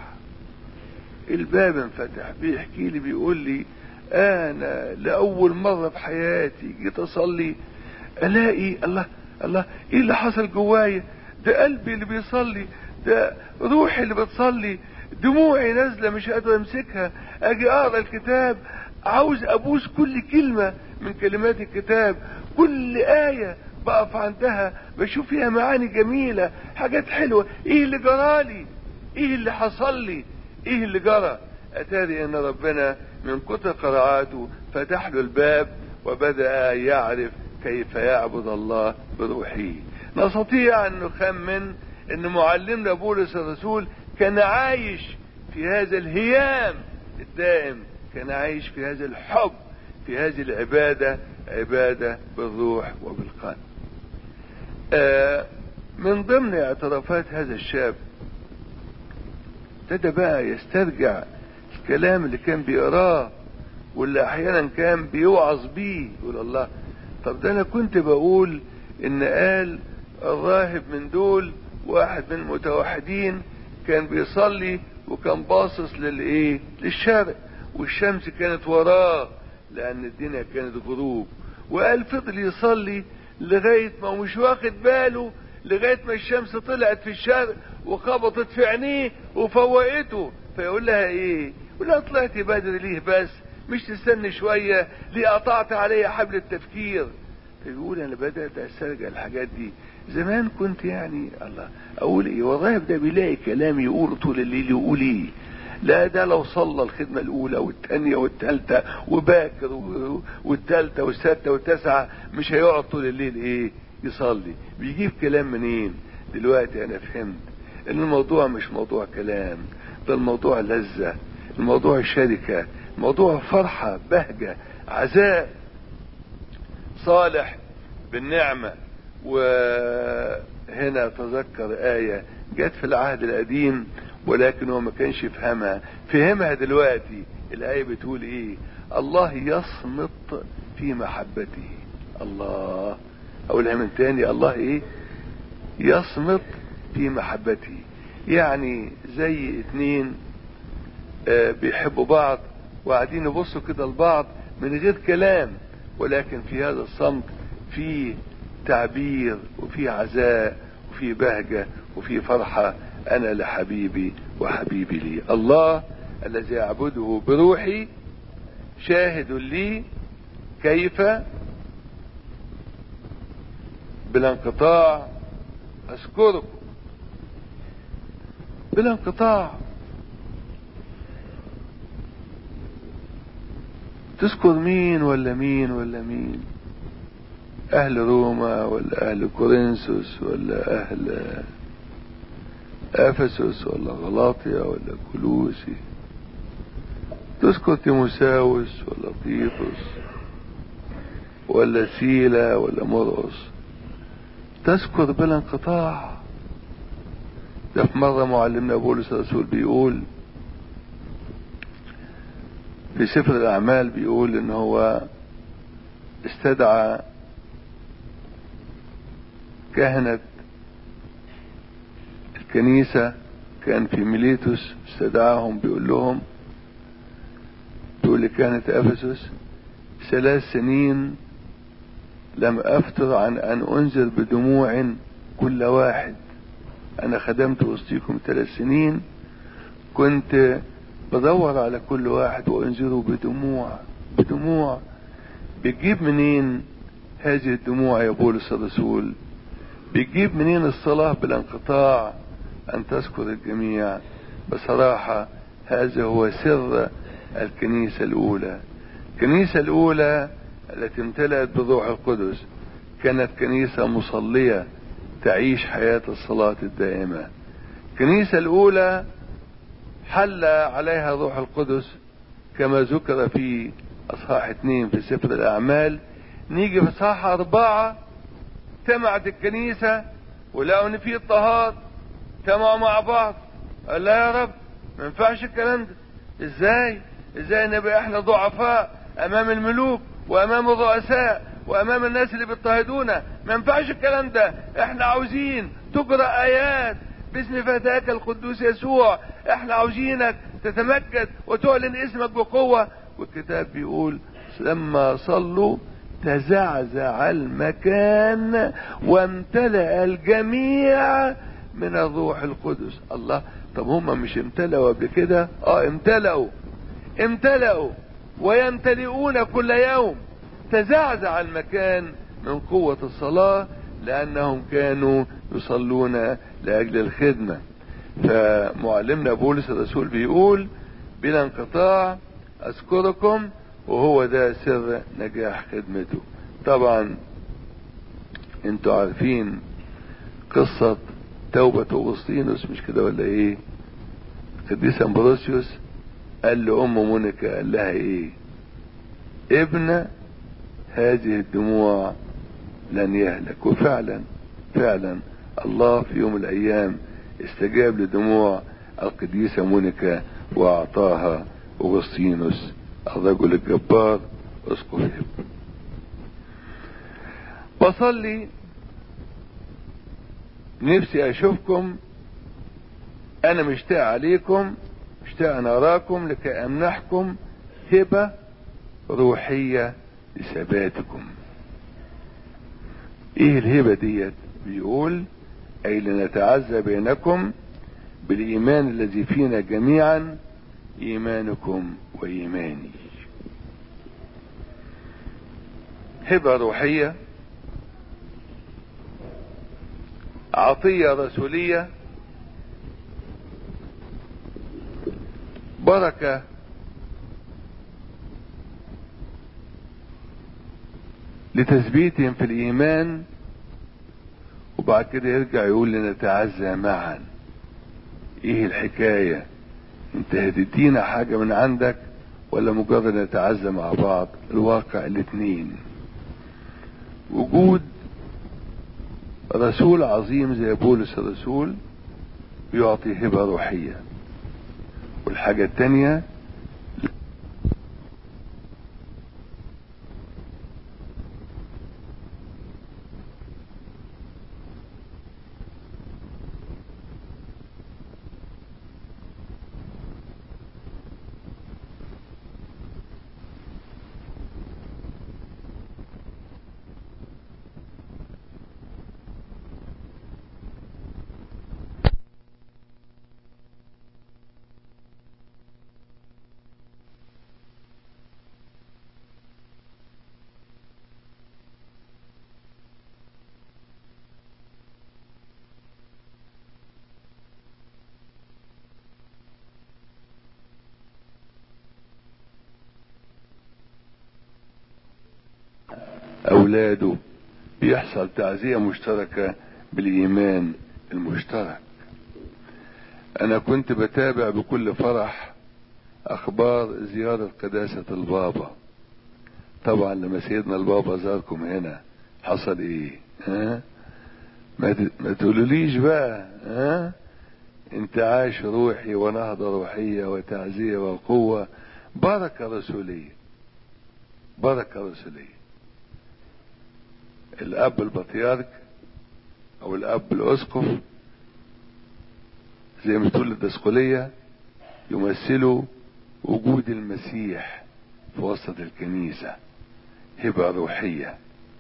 S2: الباب انفتح بيحكي لي بيقول لي انا لاول مره في حياتي جيت اصلي الاقي الله الله ايه اللي حصل جوايا ده قلبي اللي بيصلي ده روحي اللي بتصلي دموعي نازله مش قادر امسكها اجي اقرا الكتاب عاوز ابوس كل كلمه من كلمات الكتاب كل ايه بقف عندها بشوف فيها معاني جميله حاجات حلوه ايه اللي جرالي ايه اللي حصل لي ايه اللي جرى اتاري ان ربنا من كتر قراءاته فتح له الباب وبدا يعرف كيف يعبد الله بروحه نستطيع ان نخمن ان معلمنا بولس الرسول كان عايش في هذا الهيام الدائم كان عايش في هذا الحب في هذه العبادة عبادة بالروح وبالقلب آه من ضمن اعترافات هذا الشاب ابتدى بقى يسترجع الكلام اللي كان بيقراه واللي احيانا كان بيوعظ بيه يقول الله طب ده انا كنت بقول ان قال الراهب من دول واحد من المتوحدين كان بيصلي وكان باصص للايه للشرق والشمس كانت وراه لان الدنيا كانت غروب وقال فضل يصلي لغاية ما هو مش واخد باله لغاية ما الشمس طلعت في الشرق وخبطت في عينيه وفوقته فيقول لها ايه يقول لها طلعت بدري ليه بس مش تستني شوية ليه قطعت عليا حبل التفكير فيقول انا بدأت استرجع الحاجات دي زمان كنت يعني الله اقول ايه والراهب ده بيلاقي كلام يقوله طول الليل يقول ايه لا ده لو صلى الخدمة الأولى والثانية والثالثة وباكر والثالثة والسادسة والتاسعة مش هيقعد طول الليل إيه يصلي بيجيب كلام منين دلوقتي أنا فهمت إن الموضوع مش موضوع كلام ده الموضوع لذة الموضوع شركة الموضوع فرحة بهجة عزاء صالح بالنعمة وهنا تذكر آية جت في العهد القديم ولكن هو ما كانش يفهمها فهمها دلوقتي الآية بتقول ايه الله يصمت في محبته الله اقولها من تاني الله ايه يصمت في محبته يعني زي اتنين آه بيحبوا بعض وقاعدين يبصوا كده لبعض من غير كلام ولكن في هذا الصمت في تعبير وفي عزاء وفي بهجة وفي فرحة أنا لحبيبي وحبيبي لي الله الذي أعبده بروحي شاهد لي كيف بلا انقطاع أشكركم بلا انقطاع تذكر مين ولا مين ولا مين أهل روما ولا أهل كورنثوس ولا أهل افسس ولا غلاطيا ولا كلوسي تذكر تيموساوس ولا تيتوس ولا سيلا ولا مرقس تذكر بلا انقطاع ده في مرة معلمنا بولس الرسول بيقول في سفر الأعمال بيقول إن هو استدعى كهنة الكنيسة كان في ميليتوس استدعاهم بيقول لهم بيقول لكهنة أفسس ثلاث سنين لم أفتر عن أن أنذر بدموع كل واحد أنا خدمت وسطيكم ثلاث سنين كنت بدور على كل واحد وأنذره بدموع بدموع بتجيب منين هذه الدموع يا بولس الرسول بتجيب منين الصلاة بالانقطاع أن تذكر الجميع بصراحة هذا هو سر الكنيسة الأولى الكنيسة الأولى التي امتلأت بالروح القدس كانت كنيسة مصلية تعيش حياة الصلاة الدائمة الكنيسة الأولى حل عليها روح القدس كما ذكر في أصحاح اثنين في سفر الأعمال نيجي في أصحاح أربعة اجتمعت الكنيسة ولقوا إن في اضطهاد اجتمعوا مع بعض قال لا يا رب ما ينفعش الكلام ده ازاي ازاي نبقى احنا ضعفاء امام الملوك وامام الرؤساء وامام الناس اللي بيضطهدونا ما ينفعش الكلام ده احنا عاوزين تقرا ايات باسم فتاك القدوس يسوع احنا عاوزينك تتمجد وتعلن اسمك بقوه والكتاب بيقول لما صلوا تزعزع المكان وامتلأ الجميع من الروح القدس الله طب هم مش امتلأوا قبل كده اه امتلأوا امتلأوا ويمتلئون كل يوم تزعزع المكان من قوة الصلاة لأنهم كانوا يصلون لأجل الخدمة فمعلمنا بولس الرسول بيقول بلا انقطاع أذكركم وهو ده سر نجاح خدمته طبعا انتوا عارفين قصة توبة أغسطينوس مش كده ولا ايه قديس امبروسيوس قال لأم مونيكا قال لها ايه ابن هذه الدموع لن يهلك وفعلا فعلا الله في يوم من الايام استجاب لدموع القديسة مونيكا واعطاها اغسطينوس الرجل الجبار اسقف هب بصلي نفسي اشوفكم انا مشتاق عليكم مشتاق ان اراكم لكي امنحكم هبة روحية لثباتكم ايه الهبة ديت بيقول اي لنتعزى بينكم بالايمان الذي فينا جميعا ايمانكم وايماني هبة روحية عطية رسولية بركة لتثبيتهم في الإيمان وبعد كده يرجع يقول لنتعزى معا ايه الحكاية انت هتدينا حاجة من عندك ولا مجرد نتعزى مع بعض الواقع الاتنين وجود رسول عظيم زي بولس الرسول بيعطي هبة روحية والحاجة التانية اولاده بيحصل تعزية مشتركة بالايمان المشترك انا كنت بتابع بكل فرح اخبار زيارة قداسة البابا طبعا لما سيدنا البابا زاركم هنا حصل ايه ها ما, ما تقولوليش بقى ها انتعاش روحي ونهضة روحية وتعزية وقوة بركة رسولية بركة رسولية الاب البطيارك او الاب الاسقف زي ما تقول الدسقلية يمثلوا وجود المسيح في وسط الكنيسة هبة روحية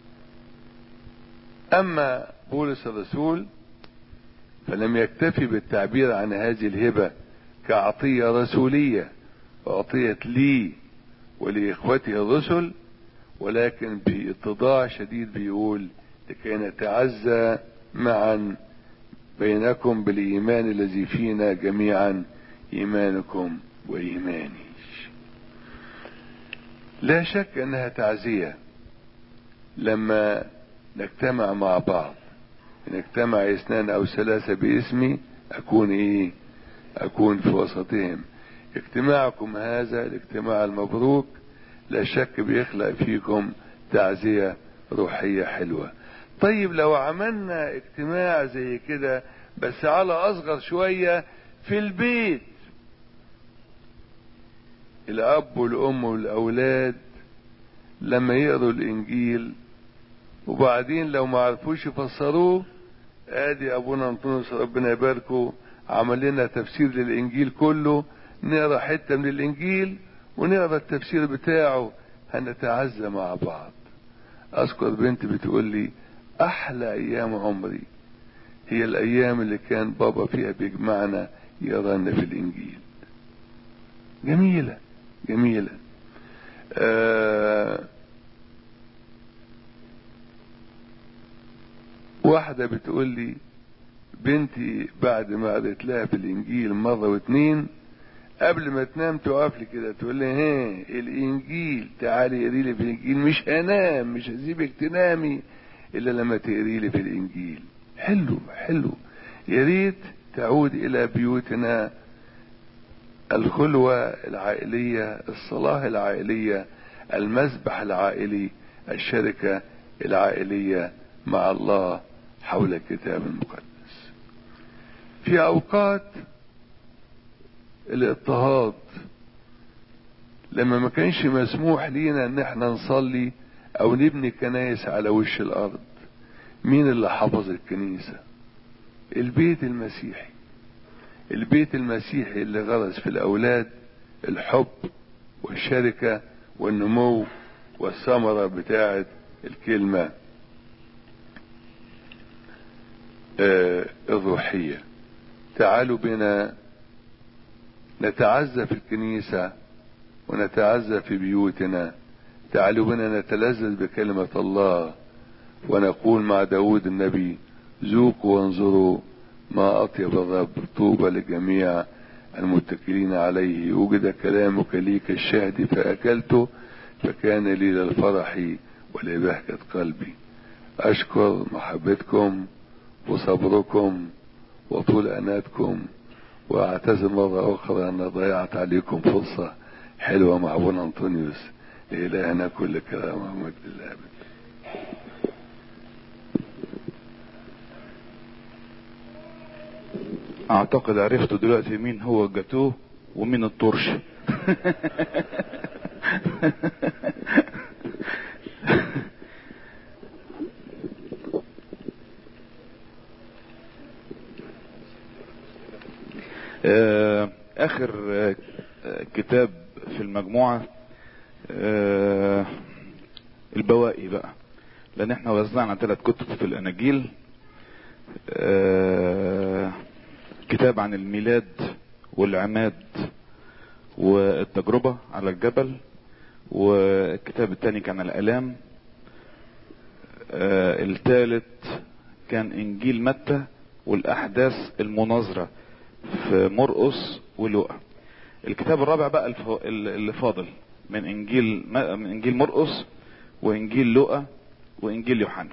S2: اما بولس الرسول فلم يكتفي بالتعبير عن هذه الهبة كعطية رسولية أعطيت لي ولإخوته الرسل ولكن باتضاع شديد بيقول لكي نتعزى معا بينكم بالإيمان الذي فينا جميعا إيمانكم وإيماني لا شك أنها تعزية لما نجتمع مع بعض نجتمع اثنان أو ثلاثة باسمي أكون إيه أكون في وسطهم اجتماعكم هذا الاجتماع المبروك لا شك بيخلق فيكم تعزية روحية حلوة طيب لو عملنا اجتماع زي كده بس على اصغر شوية في البيت الاب والام والاولاد لما يقروا الانجيل وبعدين لو ما عرفوش يفسروه ادي ابونا انطونيوس ربنا يباركه عمل لنا تفسير للانجيل كله نقرا حته من الانجيل ونقرا التفسير بتاعه هنتعزى مع بعض اذكر بنت بتقول لي احلى ايام عمري هي الايام اللي كان بابا فيها بيجمعنا يقرا لنا في الانجيل جميله جميله آه واحدة بتقول لي بنتي بعد ما قريت لها في الانجيل مرة واتنين قبل ما تنام تقف لي كده تقول لي ها الانجيل تعالي قري لي في الانجيل مش هنام مش هسيبك تنامي الا لما تقري لي في الانجيل حلو حلو يا ريت تعود الى بيوتنا الخلوة العائلية الصلاة العائلية المسبح العائلي الشركة العائلية مع الله حول الكتاب المقدس في اوقات الاضطهاد لما ما كانش مسموح لينا ان احنا نصلي او نبني كنايس على وش الارض مين اللي حفظ الكنيسة البيت المسيحي البيت المسيحي اللي غرس في الاولاد الحب والشركة والنمو والثمرة بتاعت الكلمة آه الروحية تعالوا بنا نتعزى في الكنيسة ونتعزى في بيوتنا تعالوا بنا نتلذذ بكلمة الله ونقول مع داود النبي ذوقوا وانظروا ما أطيب الرب طوبى لجميع المتكلين عليه وجد كلامك لي كالشهد فأكلته فكان لي للفرح ولبهجة قلبي أشكر محبتكم وصبركم وطول أناتكم وأعتذر مرة أخرى أن ضيعت عليكم فرصة حلوة مع أبونا أنطونيوس لإلهنا كل كرامة ومجد الأبد
S1: اعتقد عرفتوا دلوقتي مين هو الجاتوه ومين الطرش آه، اخر آه، كتاب في المجموعة آه، البواقي بقى لان احنا وزعنا ثلاث كتب في الاناجيل آه، كتاب عن الميلاد والعماد والتجربة على الجبل والكتاب الثاني كان الالام آه، الثالث كان انجيل متى والاحداث المناظرة في مرقس ولوقا الكتاب الرابع بقى الف- اللي فاضل من انجيل من انجيل مرقس وانجيل لوقا وانجيل يوحنا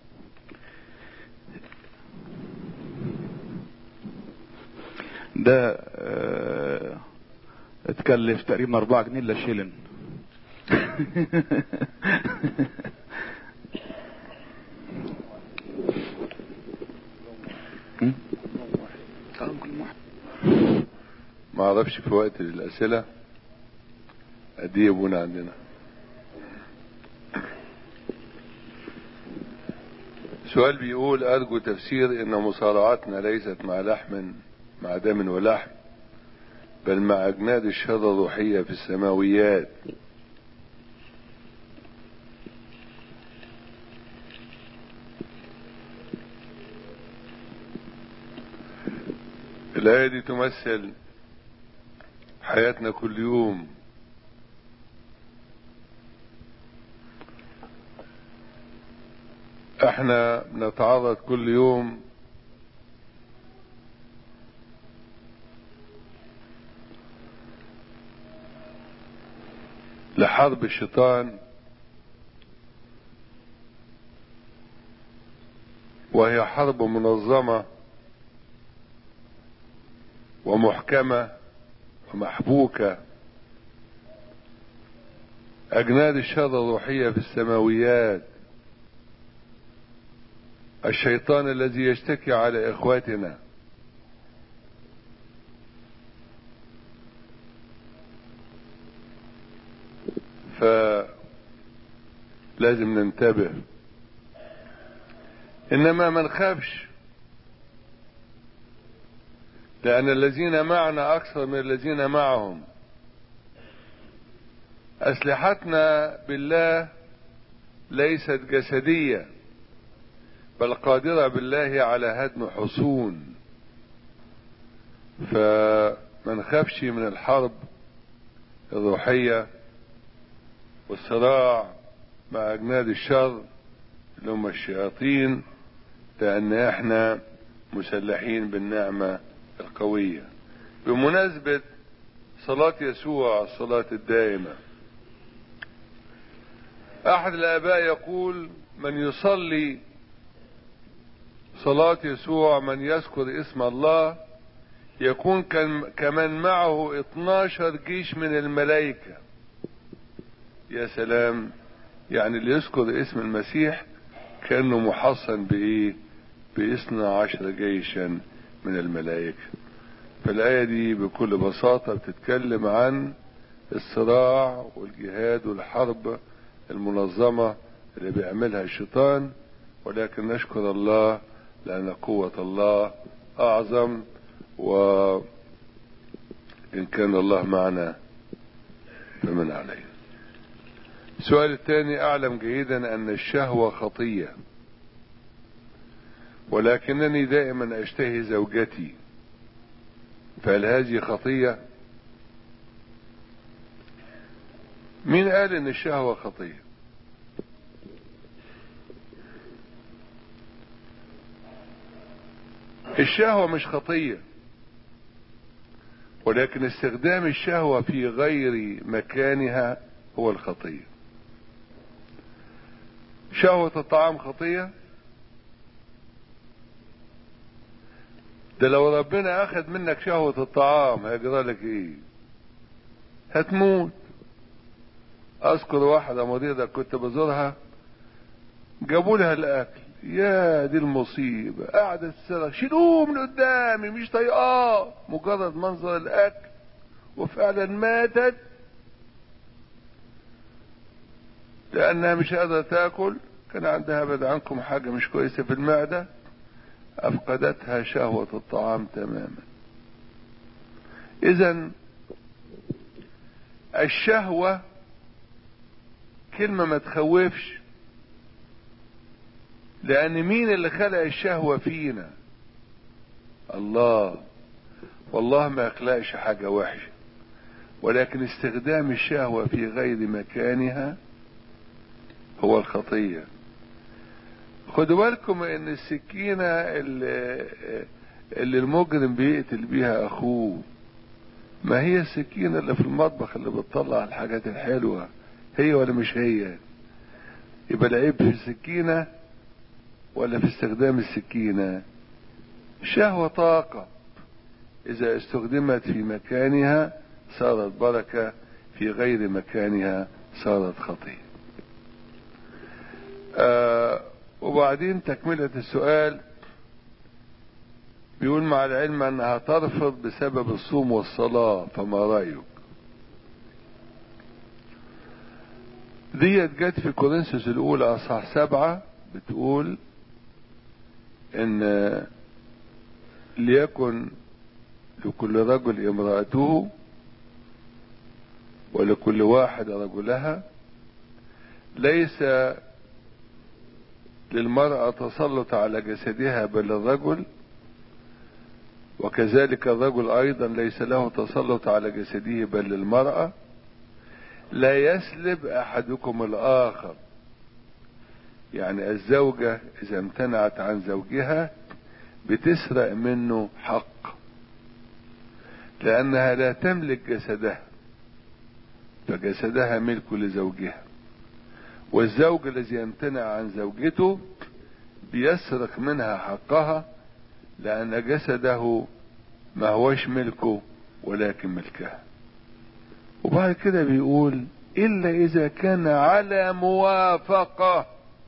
S1: ده آه، اتكلف تقريبا 4 جنيه الا شيلن م?
S2: ما اعرفش في وقت الاسئله قد ايه ابونا عندنا سؤال بيقول ارجو تفسير ان مصارعتنا ليست مع لحم مع دم ولحم بل مع اجناد الشر الروحيه في السماويات الآية دي تمثل حياتنا كل يوم احنا بنتعرض كل يوم لحرب الشيطان وهي حرب منظمه ومحكمة ومحبوكة أجناد الشر الروحية في السماويات الشيطان الذي يشتكي على إخواتنا لازم ننتبه انما ما نخافش لان الذين معنا اكثر من الذين معهم اسلحتنا بالله ليست جسديه بل قادره بالله على هدم حصون فما نخافش من الحرب الروحيه والصراع مع اجناد الشر اللي هم الشياطين لان احنا مسلحين بالنعمه القويه بمناسبه صلاه يسوع الصلاه الدائمه احد الاباء يقول من يصلي صلاه يسوع من يذكر اسم الله يكون كمن معه 12 جيش من الملائكه يا سلام يعني اللي يذكر اسم المسيح كأنه محصن بإيه بإثنى عشر جيشا من الملائكة فالآية دي بكل بساطة بتتكلم عن الصراع والجهاد والحرب المنظمة اللي بيعملها الشيطان ولكن نشكر الله لأن قوة الله أعظم وإن كان الله معنا فمن علينا السؤال الثاني أعلم جيدا أن الشهوة خطية ولكنني دائما أشتهي زوجتي فهل هذه خطية؟ مين قال إن الشهوة خطية؟ الشهوة مش خطية ولكن استخدام الشهوة في غير مكانها هو الخطيه شهوة الطعام خطية ده لو ربنا اخذ منك شهوة الطعام هيجرى لك ايه هتموت اذكر واحدة مريضة كنت بزورها جابوا لها الاكل يا دي المصيبة قاعدة تصرخ شيلوه من قدامي مش طايقاه مجرد منظر الاكل وفعلا ماتت لأنها مش قادرة تاكل كان عندها بعد عنكم حاجة مش كويسة في المعدة أفقدتها شهوة الطعام تماما إذا الشهوة كلمة ما تخوفش لأن مين اللي خلق الشهوة فينا الله والله ما يخلقش حاجة وحشة ولكن استخدام الشهوة في غير مكانها هو الخطية خدوا بالكم ان السكينة اللي, اللي المجرم بيقتل بيها اخوه ما هي السكينة اللي في المطبخ اللي بتطلع الحاجات الحلوة هي ولا مش هي يبقى العيب في السكينة ولا في استخدام السكينة الشهوة طاقة إذا استخدمت في مكانها صارت بركة في غير مكانها صارت خطية آه وبعدين تكملة السؤال بيقول مع العلم أنها ترفض بسبب الصوم والصلاة فما رأيك ديت جت في كورنثوس الأولى أصحاح سبعة بتقول إن ليكن لكل رجل امرأته ولكل واحد رجلها ليس للمرأة تسلط على جسدها بل الرجل وكذلك الرجل أيضا ليس له تسلط على جسده بل للمرأة لا يسلب أحدكم الآخر يعني الزوجة إذا امتنعت عن زوجها بتسرق منه حق لأنها لا تملك جسدها فجسدها ملك لزوجها والزوج الذي يمتنع عن زوجته بيسرق منها حقها لأن جسده ما هوش ملكه ولكن ملكها وبعد كده بيقول إلا إذا كان على موافقة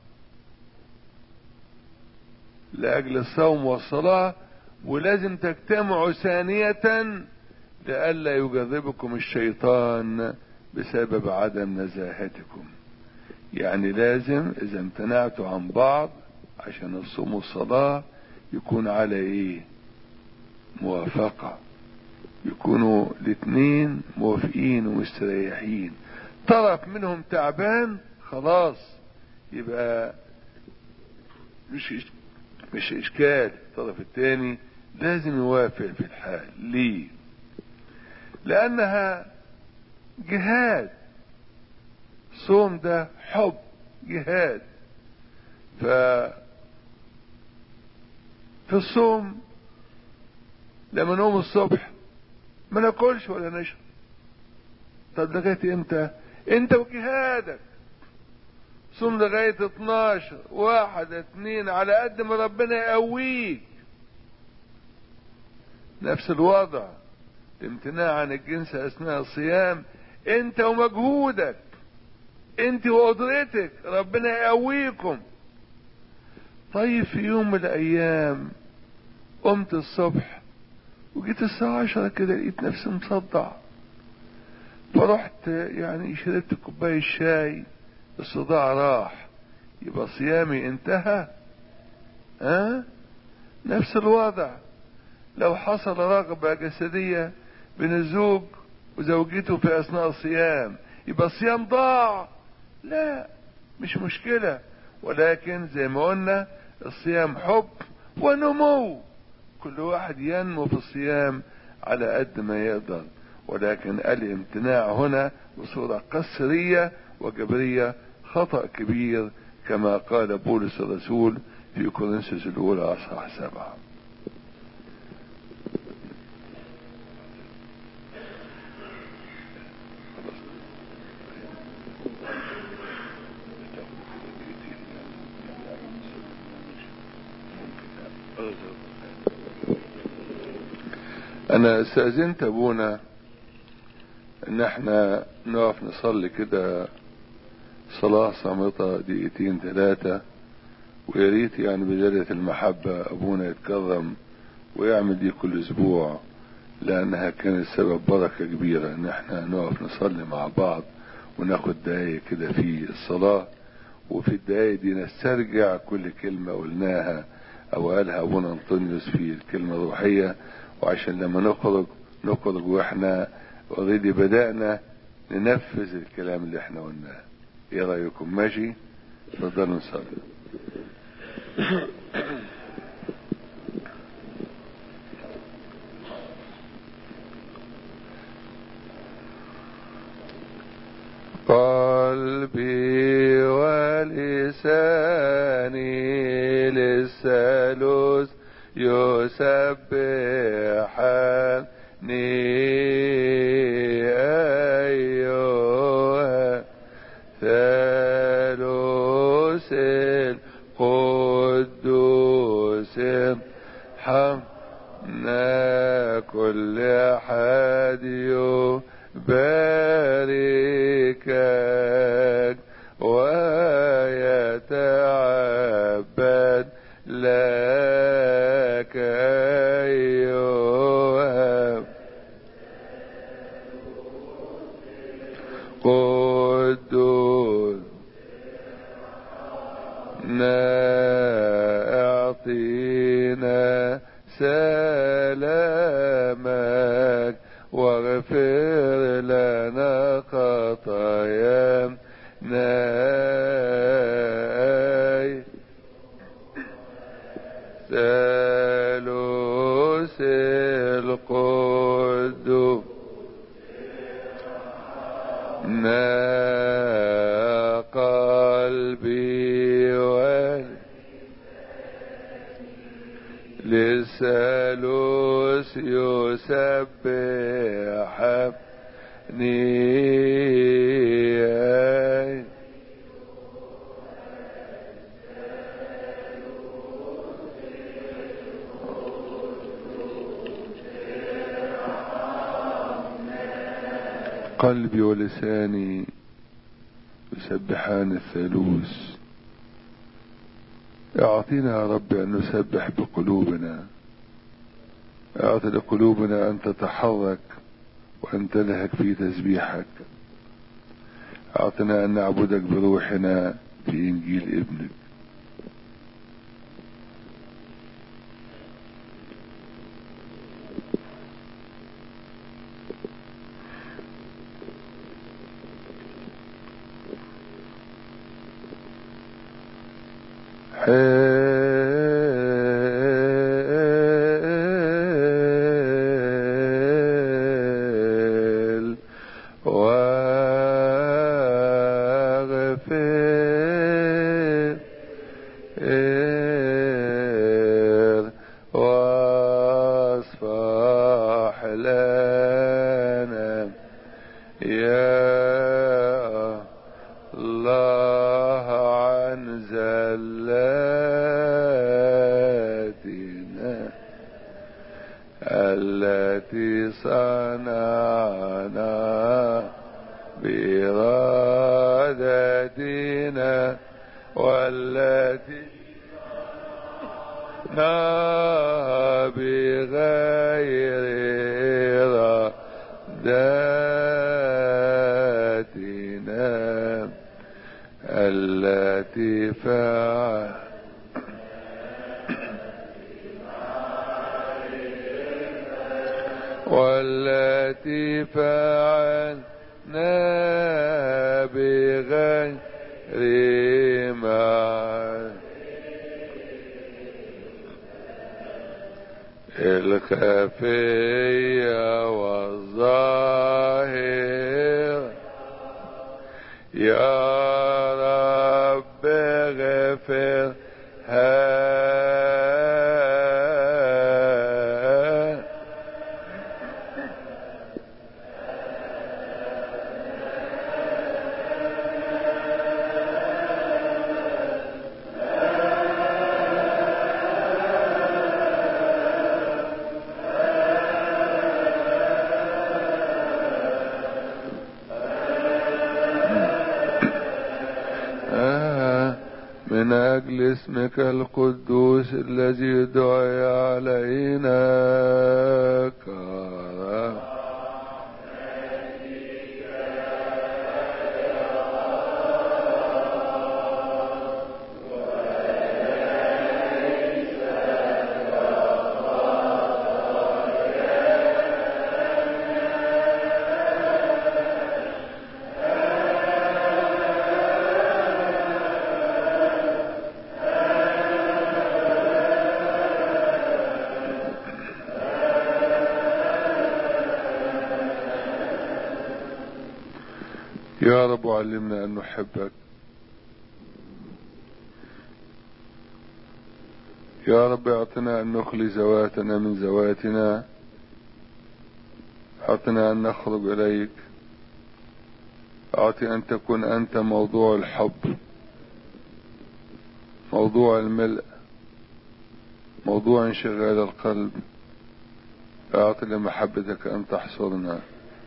S2: لأجل الصوم والصلاة ولازم تجتمعوا ثانية لئلا يجذبكم الشيطان بسبب عدم نزاهتكم يعني لازم اذا امتنعتوا عن بعض عشان الصوم والصلاة يكون على ايه موافقة يكونوا الاثنين موافقين ومستريحين طرف منهم تعبان خلاص يبقى مش مش اشكال الطرف الثاني لازم يوافق في الحال ليه لانها جهاد صوم ده حب جهاد ف في الصوم لما نقوم الصبح ما ناكلش ولا نشرب طب لغايه امتى انت وجهادك صوم لغايه 12 واحد اتنين على قد ما ربنا يقويك نفس الوضع الامتناع عن الجنس اثناء الصيام انت ومجهودك انت وقدرتك ربنا يقويكم طيب في يوم من الايام قمت الصبح وجيت الساعة عشرة كده لقيت نفسي مصدع فرحت يعني شربت كوباية شاي الصداع راح يبقى صيامي انتهى ها أه؟ نفس الوضع لو حصل رغبة جسدية بين الزوج وزوجته في اثناء الصيام يبقى الصيام ضاع لا مش مشكلة ولكن زي ما قلنا الصيام حب ونمو كل واحد ينمو في الصيام على قد ما يقدر ولكن الامتناع هنا بصورة قسرية وجبرية خطأ كبير كما قال بولس الرسول في كورنثوس الأولى أصحاح سبعة انا استاذنت ابونا ان احنا نقف نصلي كده صلاة صامتة دقيقتين ثلاثة ويا ريت يعني بداية المحبة ابونا يتكرم ويعمل دي كل اسبوع لانها كانت سبب بركة كبيرة ان احنا نقف نصلي مع بعض وناخد دقايق كده في الصلاة وفي الدقايق دي نسترجع كل كلمة قلناها او قالها ابونا انطونيوس في الكلمة الروحية وعشان لما نخرج نخرج واحنا اوريدي بدأنا ننفذ الكلام اللي احنا قلناه ايه رأيكم ماشي اتفضلوا نصلي قلبي ولساني للثالوث يسبحني أيها ثالوث القدوس حمنا كل أحد يباركك ويتعبد لك أيها قدوس اعطينا سلامك واغفر لنا خطايانا ثالوث القدوس نا قلبي ول للثالوث يسبحني قلبي ولساني يسبحان الثالوث اعطينا يا رب ان نسبح بقلوبنا اعط لقلوبنا ان تتحرك وان تلهك في تسبيحك أعطنا أن نعبدك بروحنا في إنجيل ابنك حيل واغفر واصفح لنا يا الله عن زلاتنا التي صنعنا بإرادتنا والتي نا بغير إرادتنا التي فعل والتي فعلنا بغير ما الخفية والظاهر يا رب اغفر آه، من أجل اسمك القدوس الذي دعي علينا كرم يا رب علمنا أن نحبك يا رب اعطنا أن نخلي زواتنا من زواتنا اعطنا أن نخرج إليك اعطي أن تكون أنت موضوع الحب موضوع الملء موضوع انشغال القلب اعطي لمحبتك أن تحصرنا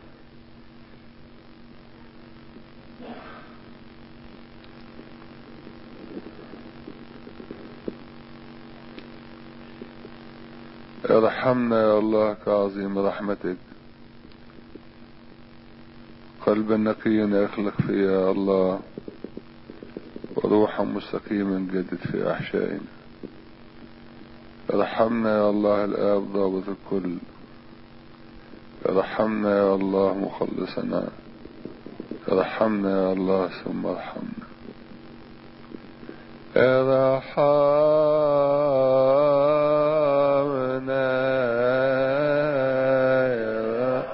S2: ارحمنا يا الله كعظيم رحمتك قلبا نقيا اخلق فيا يا الله وروحا مستقيما جدد في احشائنا ارحمنا يا الله الاب ضابط الكل ارحمنا يا الله مخلصنا ارحمنا يا الله ثم ارحمنا ارحمنا يا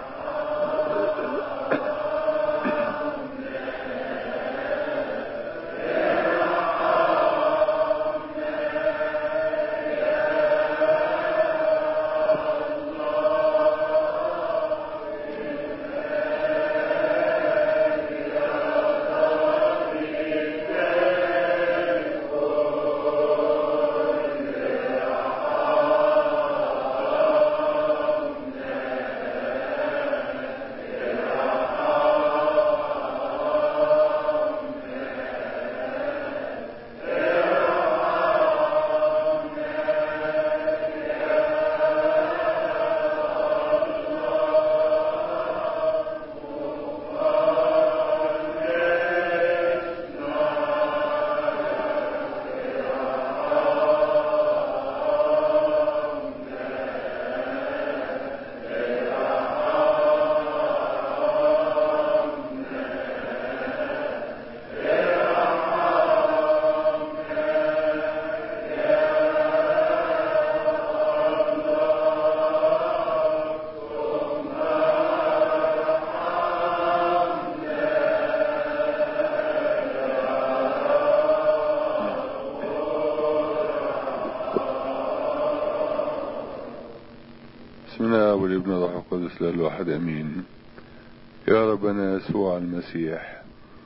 S2: بسم الله والابن والروح القدس لا الواحد امين يا ربنا يسوع المسيح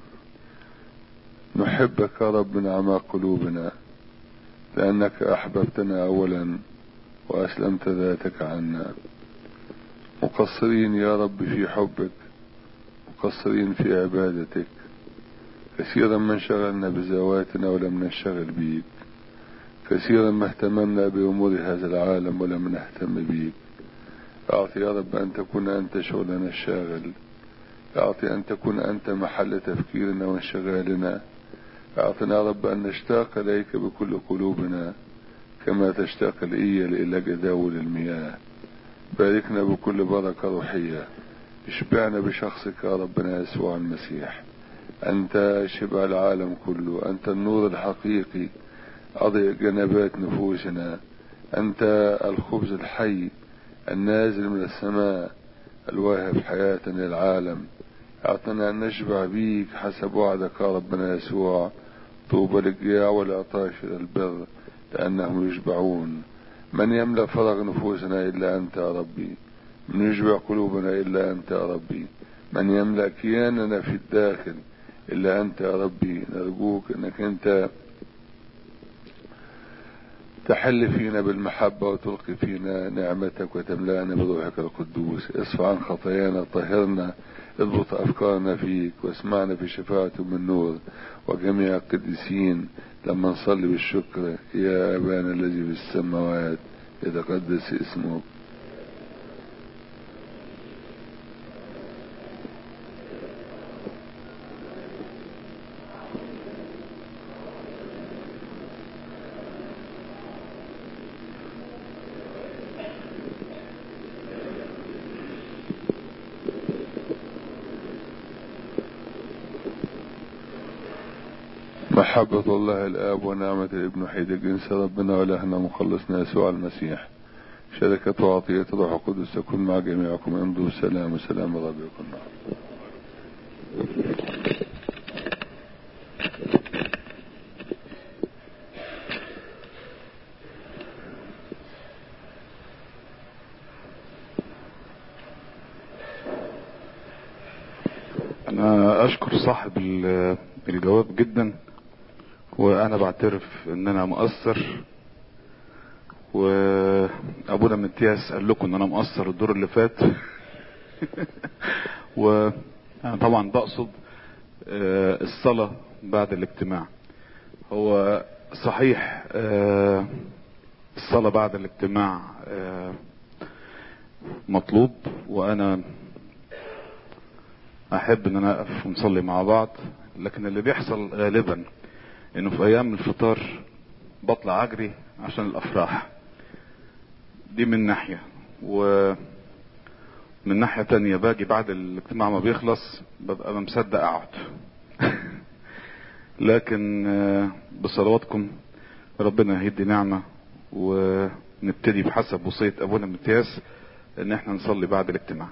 S2: نحبك يا رب من اعماق قلوبنا لانك احببتنا اولا واسلمت ذاتك عنا مقصرين يا رب في حبك مقصرين في عبادتك كثيرا ما انشغلنا بذواتنا ولم ننشغل بيك كثيرا ما اهتممنا بأمور هذا العالم ولم نهتم بيك أعطي يا رب أن تكون أنت شغلنا الشاغل أعطي أن تكون أنت محل تفكيرنا وانشغالنا أعطنا يا رب أن نشتاق إليك بكل قلوبنا كما تشتاق الإيل إلى جداول المياه باركنا بكل بركة روحية اشبعنا بشخصك يا ربنا يسوع المسيح أنت شبع العالم كله أنت النور الحقيقي أضيء جنبات نفوسنا أنت الخبز الحي النازل من السماء الواهب حياة للعالم أعطنا أن نشبع بيك حسب وعدك يا ربنا يسوع طوبى للجياع والعطاش إلى البر لأنهم يشبعون من يملأ فراغ نفوسنا إلا أنت يا ربي من يشبع قلوبنا إلا أنت يا ربي من يملأ كياننا في الداخل إلا أنت يا ربي نرجوك أنك أنت تحل فينا بالمحبة وتلقي فينا نعمتك وتملأنا بروحك القدوس اصف عن خطايانا طهرنا اضبط أفكارنا فيك واسمعنا في شفاعة من نور وجميع القديسين لما نصلي بالشكر يا أبانا الذي في السماوات يتقدس اسمك محبة الله الآب ونعمة الابن وحيد الجنس ربنا وإلهنا مخلصنا يسوع المسيح شركة وعطية روح القدس تكون مع جميعكم امضوا السلام وسلام الرب يكون معكم
S1: انا اشكر صاحب ال- الجواب جدا وانا بعترف ان انا مقصر وابونا متياس قال لكم ان انا مقصر الدور اللي فات وانا طبعا بقصد آه، الصلاة بعد الاجتماع هو صحيح آه، الصلاة بعد الاجتماع آه، مطلوب وانا احب ان انا اقف ونصلي مع بعض لكن اللي بيحصل غالبا انه في ايام الفطار بطلع اجري عشان الافراح دي من ناحية ومن ناحية تانية باجي بعد الاجتماع ما بيخلص ببقى انا مصدق اقعد لكن آه، بصلواتكم ربنا يهدي نعمة ونبتدي بحسب وصية ابونا متياس ان احنا نصلي بعد الاجتماع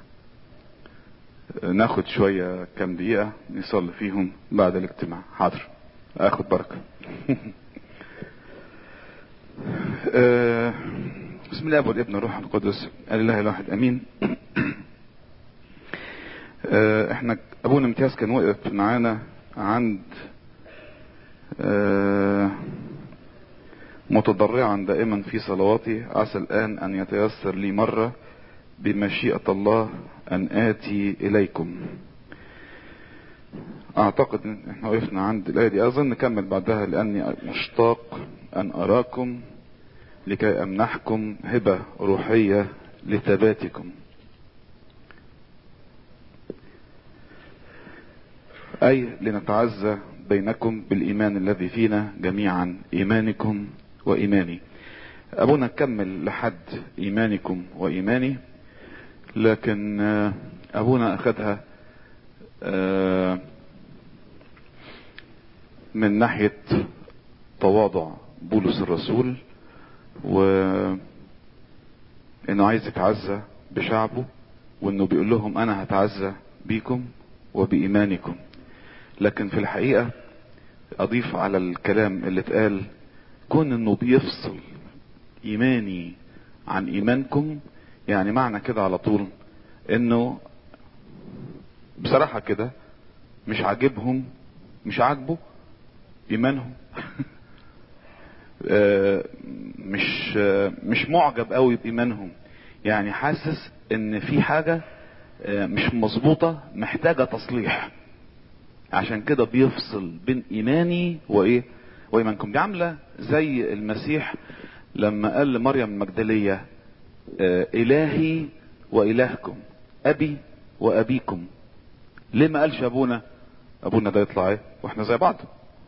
S1: ناخد شوية كام دقيقة نصلي فيهم بعد الاجتماع حاضر اخد بركة آه، بسم الله والابن والروح القدس الاله الواحد امين آه، احنا ابونا امتياز كان وقف معانا عند آه، متضرعا دائما في صلواتي عسى الان ان يتيسر لي مرة بمشيئة الله ان اتي اليكم اعتقد ان احنا وقفنا عند الايه دي اظن نكمل بعدها لاني مشتاق ان اراكم لكي امنحكم هبه روحيه لثباتكم اي لنتعزى بينكم بالايمان الذي فينا جميعا ايمانكم وايماني ابونا كمل لحد ايمانكم وايماني لكن آه، ابونا اخذها آه، من ناحية تواضع بولس الرسول و انه عايز يتعزى بشعبه وانه بيقول لهم انا هتعزى بيكم وبايمانكم لكن في الحقيقة اضيف على الكلام اللي اتقال كون انه بيفصل ايماني عن ايمانكم يعني معنى كده على طول انه بصراحة كده مش عاجبهم مش عاجبه ايمانهم آه، مش آه، مش معجب قوي بايمانهم يعني حاسس ان في حاجة آه، مش مظبوطة محتاجة تصليح عشان كده بيفصل بين ايماني وايه وايمانكم دي عاملة زي المسيح لما قال لمريم المجدلية آه، الهي والهكم ابي وابيكم ليه ما قالش ابونا ابونا ده يطلع ايه واحنا زي بعض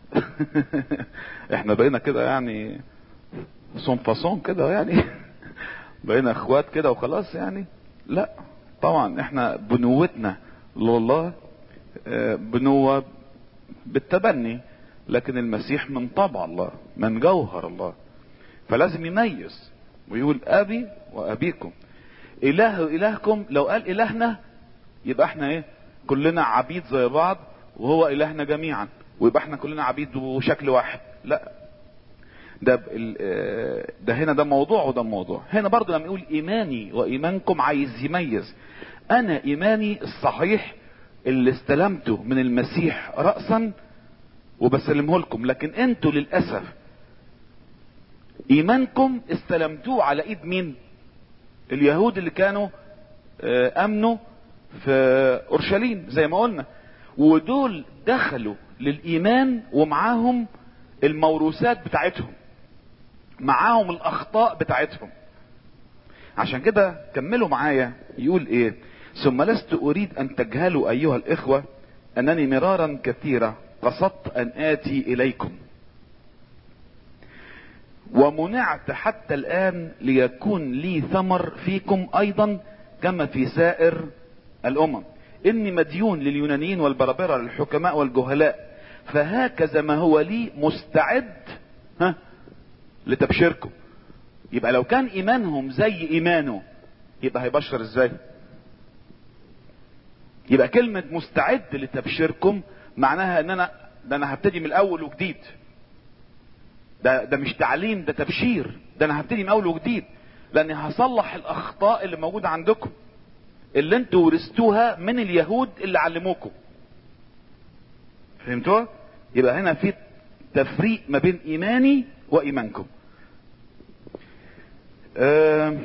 S1: احنا بقينا كده يعني صون فاصون كده يعني بقينا اخوات كده وخلاص يعني لا طبعا احنا بنوتنا لله آه، بنوة بالتبني لكن المسيح من طبع الله من جوهر الله فلازم يميز ويقول ابي وابيكم اله الهكم لو قال الهنا يبقى احنا ايه كلنا عبيد زي بعض وهو الهنا جميعا ويبقى احنا كلنا عبيد وشكل واحد لا ده ب- ال- آه، ده هنا ده موضوع وده موضوع هنا برضه لما يقول ايماني وايمانكم عايز يميز انا ايماني الصحيح اللي استلمته من المسيح رأسا وبسلمه لكم لكن انتوا للأسف ايمانكم استلمتوه على ايد مين اليهود اللي كانوا آه، امنوا في اورشليم زي ما قلنا ودول دخلوا للايمان ومعاهم الموروثات بتاعتهم معاهم الاخطاء بتاعتهم عشان كده كملوا معايا يقول ايه ثم لست اريد ان تجهلوا ايها الاخوة انني مرارا كثيرة قصدت ان اتي اليكم ومنعت حتى الان ليكون لي ثمر فيكم ايضا كما في سائر الامم اني مديون لليونانيين والبربرة للحكماء والجهلاء فهكذا ما هو لي مستعد ها لتبشيركم يبقى لو كان ايمانهم زي ايمانه يبقى هيبشر ازاي يبقى كلمة مستعد لتبشيركم معناها ان انا ده انا هبتدي من الاول وجديد ده ده مش تعليم ده تبشير ده انا هبتدي من اول وجديد لاني هصلح الاخطاء اللي موجودة عندكم اللي انتوا ورثتوها من اليهود اللي علموكم فهمتوا يبقى هنا في تفريق ما بين ايماني وايمانكم آه،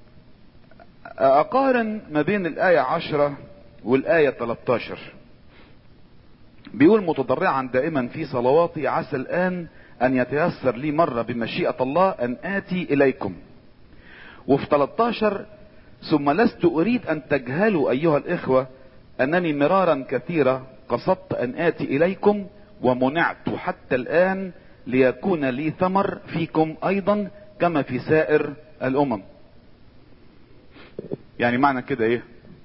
S1: اقارن ما بين الاية عشرة والاية 13 بيقول متضرعا دائما في صلواتي عسى الان ان يتيسر لي مرة بمشيئة الله ان اتي اليكم وفي 13 ثم لست اريد ان تجهلوا ايها الاخوة انني مرارا كثيرة قصدت ان اتي اليكم ومنعت حتى الان ليكون لي ثمر فيكم ايضا كما في سائر الامم يعني معنى كده ايه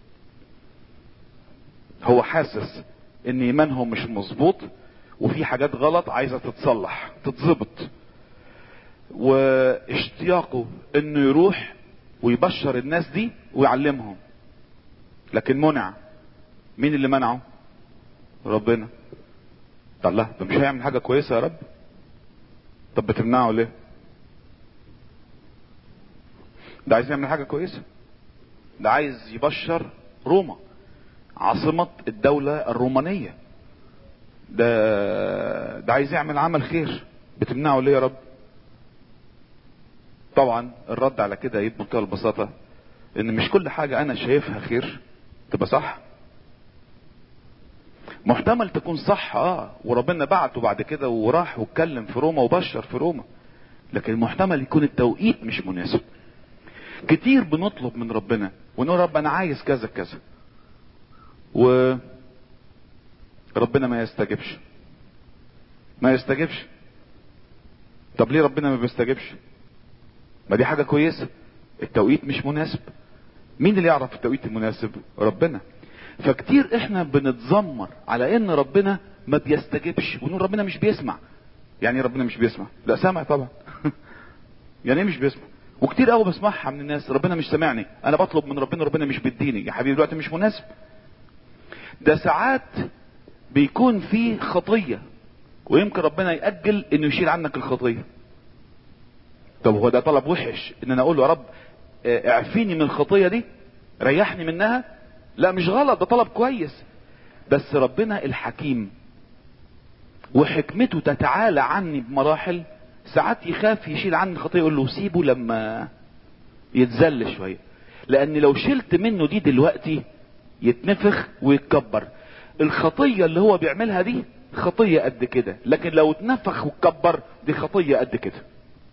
S1: هو حاسس ان ايمانهم مش مظبوط وفي حاجات غلط عايزه تتصلح تتظبط واشتياقه انه يروح ويبشر الناس دي ويعلمهم لكن منع مين اللي منعه ربنا طب الله ده مش هيعمل حاجه كويسه يا رب طب بتمنعه ليه ده عايز يعمل حاجه كويسه ده عايز يبشر روما عاصمة الدولة الرومانية ده ده عايز يعمل عمل خير بتمنعه ليه يا رب طبعا الرد على كده ايه بمنتهى البساطة ان مش كل حاجة انا شايفها خير تبقى صح محتمل تكون صح اه وربنا بعته بعد كده وراح واتكلم في روما وبشر في روما لكن محتمل يكون التوقيت مش مناسب كتير بنطلب من ربنا ونقول رب انا عايز كذا كذا و ربنا ما يستجبش ما يستجبش طب ليه ربنا ما بيستجبش ما دي حاجة كويسة التوقيت مش مناسب مين اللي يعرف التوقيت المناسب ربنا فكتير احنا بنتذمر على ان ربنا ما بيستجبش ونقول ربنا مش بيسمع يعني إيه ربنا مش بيسمع لا سامع طبعا يعني ايه مش بيسمع وكتير قوي بسمعها من الناس ربنا مش سامعني انا بطلب من ربنا ربنا مش بيديني يا حبيبي دلوقتي مش مناسب ده ساعات بيكون في خطية ويمكن ربنا يأجل انه يشيل عنك الخطية طب هو ده طلب وحش ان انا اقول له يا رب اه، اعفيني من الخطيه دي ريحني منها لا مش غلط ده طلب كويس بس ربنا الحكيم وحكمته تتعالى عني بمراحل ساعات يخاف يشيل عني الخطيه يقول له سيبه لما يتذل شويه لان لو شلت منه دي دلوقتي يتنفخ ويتكبر الخطيه اللي هو بيعملها دي خطيه قد كده لكن لو اتنفخ واتكبر دي خطيه قد كده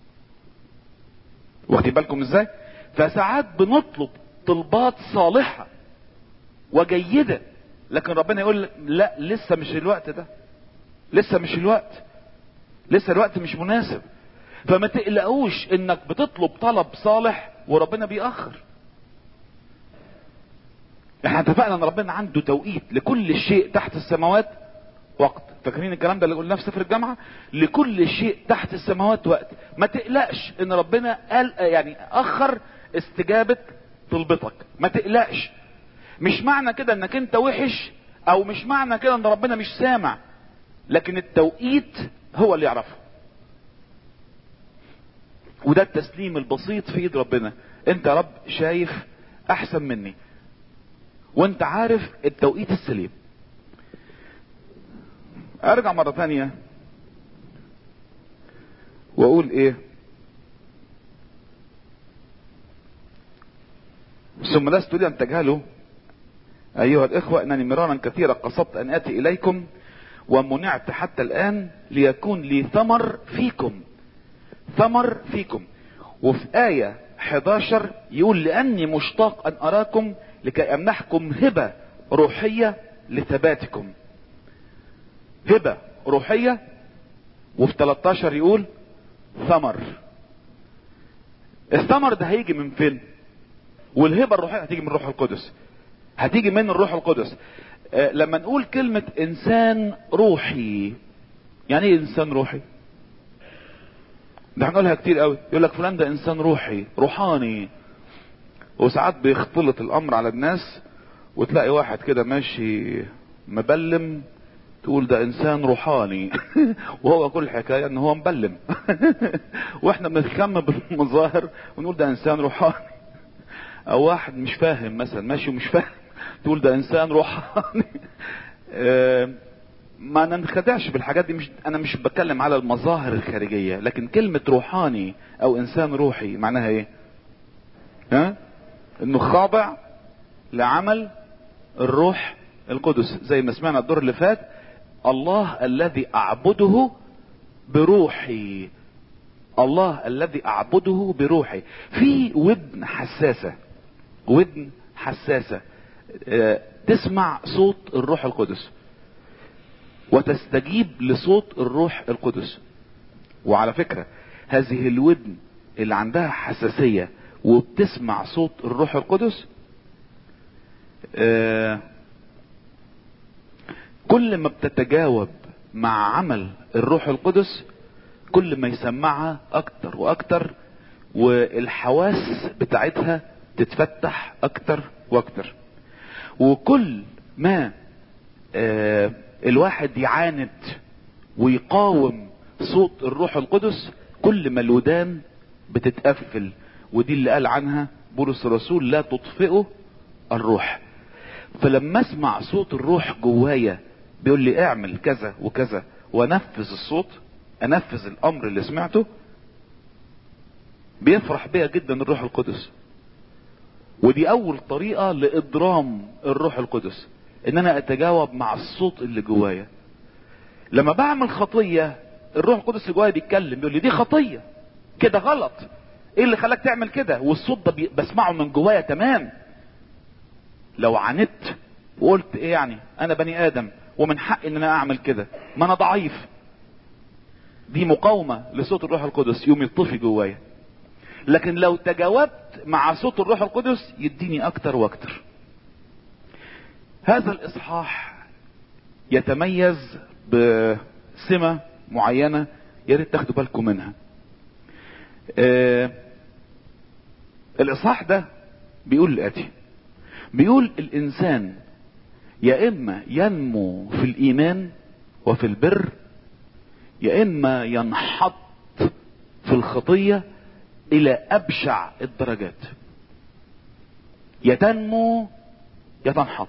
S1: واخدين بالكم ازاي فساعات بنطلب طلبات صالحه وجيده لكن ربنا يقول لا لسه مش الوقت ده لسه مش الوقت لسه الوقت مش مناسب فما تقلقوش انك بتطلب طلب صالح وربنا بيأخر احنا اتفقنا ان ربنا عنده توقيت لكل شيء تحت السماوات وقت فاكرين الكلام ده اللي قلناه في سفر الجامعه لكل شيء تحت السماوات وقت ما تقلقش ان ربنا قال يعني اخر استجابه طلبتك ما تقلقش مش معنى كده انك انت وحش او مش معنى كده ان ربنا مش سامع لكن التوقيت هو اللي يعرفه وده التسليم البسيط في ايد ربنا انت يا رب شايف احسن مني وانت عارف التوقيت السليم ارجع مرة تانية واقول ايه ثم لست لي ان تجهلوا ايها الاخوة انني مرارا كثيرا قصدت ان اتي اليكم ومنعت حتى الان ليكون لي ثمر فيكم ثمر فيكم وفي آية 11 يقول لأني مشتاق أن أراكم لكي أمنحكم هبة روحية لثباتكم هبة روحية وفي 13 يقول ثمر الثمر ده هيجي من فين والهبة الروحية هتيجي من الروح القدس هتيجي من الروح القدس آه لما نقول كلمة انسان روحي يعني ايه انسان روحي ده هنقولها كتير قوي يقول لك فلان ده انسان روحي روحاني وساعات بيختلط الامر على الناس وتلاقي واحد كده ماشي مبلم تقول ده انسان روحاني وهو كل الحكايه ان هو مبلم واحنا بنهتم بالمظاهر ونقول ده انسان روحاني او واحد مش فاهم مثلا ماشي ومش فاهم تقول ده انسان روحاني آه ما ننخدعش بالحاجات دي مش انا مش بتكلم على المظاهر الخارجيه لكن كلمه روحاني او انسان روحي معناها ايه ها انه خاضع لعمل الروح القدس زي ما سمعنا الدور اللي فات الله الذي اعبده بروحي الله الذي اعبده بروحي في ودن حساسه ودن حساسه اه تسمع صوت الروح القدس وتستجيب لصوت الروح القدس وعلى فكرة هذه الودن اللي عندها حساسية وبتسمع صوت الروح القدس آه كل ما بتتجاوب مع عمل الروح القدس كل ما يسمعها اكتر واكتر والحواس بتاعتها تتفتح اكتر واكتر وكل ما آه الواحد يعاند ويقاوم صوت الروح القدس كل ما الودان بتتقفل ودي اللي قال عنها بولس الرسول لا تطفئوا الروح فلما اسمع صوت الروح جوايا بيقول لي اعمل كذا وكذا وانفذ الصوت انفذ الامر اللي سمعته بيفرح بيا جدا الروح القدس ودي اول طريقة لاضرام الروح القدس ان انا اتجاوب مع الصوت اللي جوايا لما بعمل خطية الروح القدس اللي جوايا بيتكلم بيقول لي دي خطية كده غلط ايه اللي خلاك تعمل كده والصوت ده بي- بسمعه من جوايا تمام لو عاندت وقلت ايه يعني انا بني ادم ومن حقي ان انا اعمل كده ما انا ضعيف دي مقاومة لصوت الروح القدس يوم يطفي جوايا لكن لو تجاوبت مع صوت الروح القدس يديني اكتر واكتر هذا الاصحاح يتميز بسمة معينة يا ريت تاخدوا بالكم منها آه الاصحاح ده بيقول الاتي بيقول الانسان يا اما ينمو في الايمان وفي البر يا اما ينحط في الخطيه الى ابشع الدرجات يا تنمو يا تنحط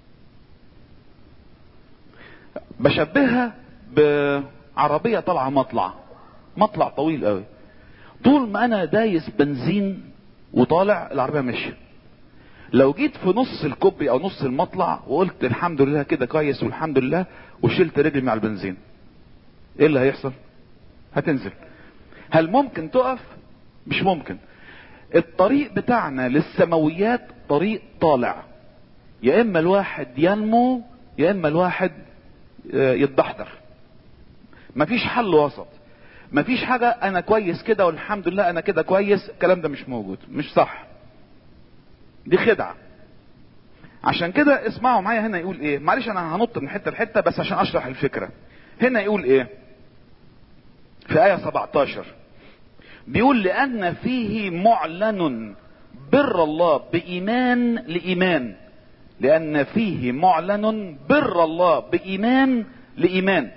S1: بشبهها بعربية طالعة مطلع مطلع طويل قوي طول ما انا دايس بنزين وطالع العربية ماشية لو جيت في نص الكوبري او نص المطلع وقلت الحمد لله كده كويس والحمد لله وشلت رجلي مع البنزين ايه اللي هيحصل هتنزل هل ممكن تقف مش ممكن الطريق بتاعنا للسماويات طريق طالع يا اما الواحد ينمو يا اما الواحد يتدحضر مفيش حل وسط مفيش حاجة انا كويس كده والحمد لله انا كده كويس الكلام ده مش موجود مش صح دي خدعة عشان كده اسمعوا معايا هنا يقول ايه معلش انا هنط من حتة لحتة بس عشان اشرح الفكرة هنا يقول ايه في آية 17 بيقول لأن فيه معلن بر الله بإيمان لإيمان لأن فيه معلن بر الله بإيمان لإيمان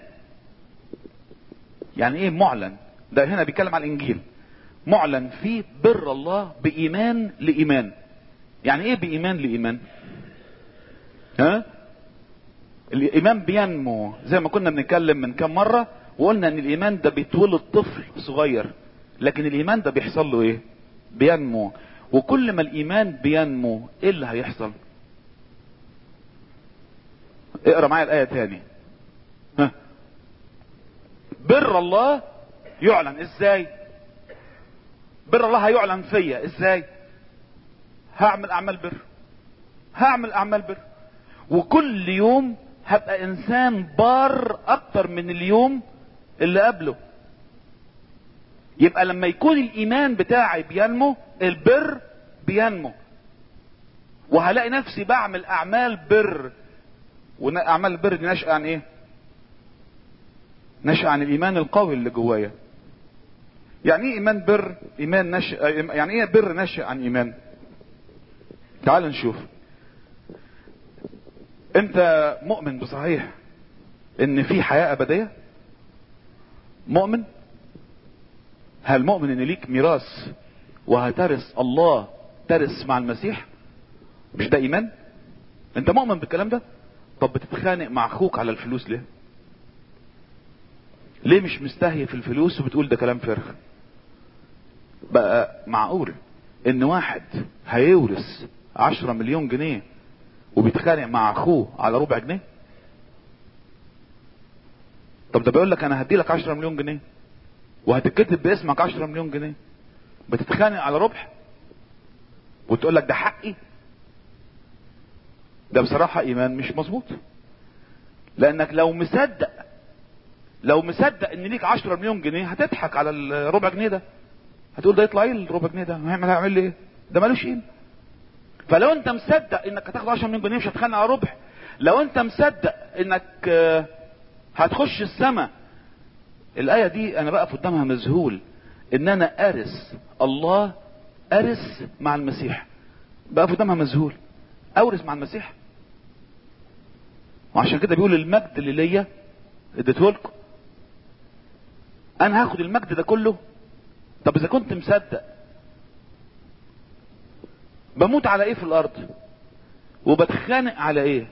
S1: يعني إيه معلن ده هنا بيتكلم على الإنجيل معلن فيه بر الله بإيمان لإيمان يعني إيه بإيمان لإيمان ها الإيمان بينمو زي ما كنا بنتكلم من كام مرة وقلنا ان الايمان ده بيتولد طفل صغير لكن الايمان ده بيحصل له ايه بينمو وكل ما الايمان بينمو ايه اللي هيحصل اقرا معايا الايه تاني ها بر الله يعلن ازاي بر الله هيعلن فيا ازاي هعمل اعمال بر هعمل اعمال بر وكل يوم هبقى انسان بار اكتر من اليوم اللي قبله يبقى لما يكون الايمان بتاعي بينمو البر بينمو وهلاقي نفسي بعمل اعمال بر واعمال البر دي ناشئه عن ايه ناشئه عن الايمان القوي اللي جوايا يعني ايه ايمان بر ايمان ناشئ يعني ايه بر ناشئ عن ايمان تعال نشوف انت مؤمن بصحيح ان في حياه ابديه مؤمن هل مؤمن ان ليك ميراث وهترث الله ترث مع المسيح مش ده ايمان انت مؤمن بالكلام ده طب بتتخانق مع اخوك على الفلوس ليه ليه مش مستهي في الفلوس وبتقول ده كلام فارغ بقى معقول ان واحد هيورث عشرة مليون جنيه وبيتخانق مع اخوه على ربع جنيه طب ده بيقول لك انا هدي لك 10 مليون جنيه وهتتكتب باسمك 10 مليون جنيه بتتخانق على ربح وتقول لك ده حقي ده بصراحة ايمان مش مظبوط لانك لو مصدق لو مصدق ان ليك 10 مليون جنيه هتضحك على الربع جنيه ده هتقول ده يطلع ايه الربع جنيه ده هيعمل هيعمل لي ايه ده ملوش قيمه فلو انت مصدق انك هتاخد 10 مليون جنيه مش هتخانق على ربح لو انت مصدق انك هتخش السماء الآية دي أنا بقف قدامها مذهول إن أنا أرث الله أرث مع المسيح بقف قدامها مذهول أورث مع المسيح وعشان كده بيقول المجد اللي ليا اديته لكم أنا هاخد المجد ده كله طب إذا كنت مصدق بموت على إيه في الأرض وبتخانق على إيه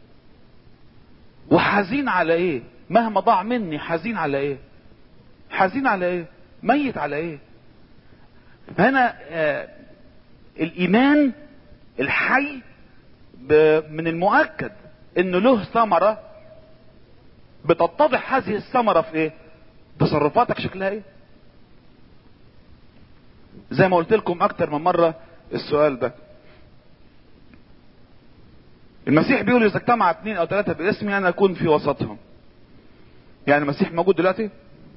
S1: وحزين على ايه مهما ضاع مني حزين على ايه حزين على ايه ميت على ايه هنا آه الايمان الحي من المؤكد انه له ثمرة بتتضح هذه الثمرة في ايه تصرفاتك شكلها ايه زي ما قلت لكم اكتر من مرة السؤال ده المسيح بيقول اذا اجتمع اثنين او ثلاثة باسمي انا اكون في وسطهم يعني المسيح موجود دلوقتي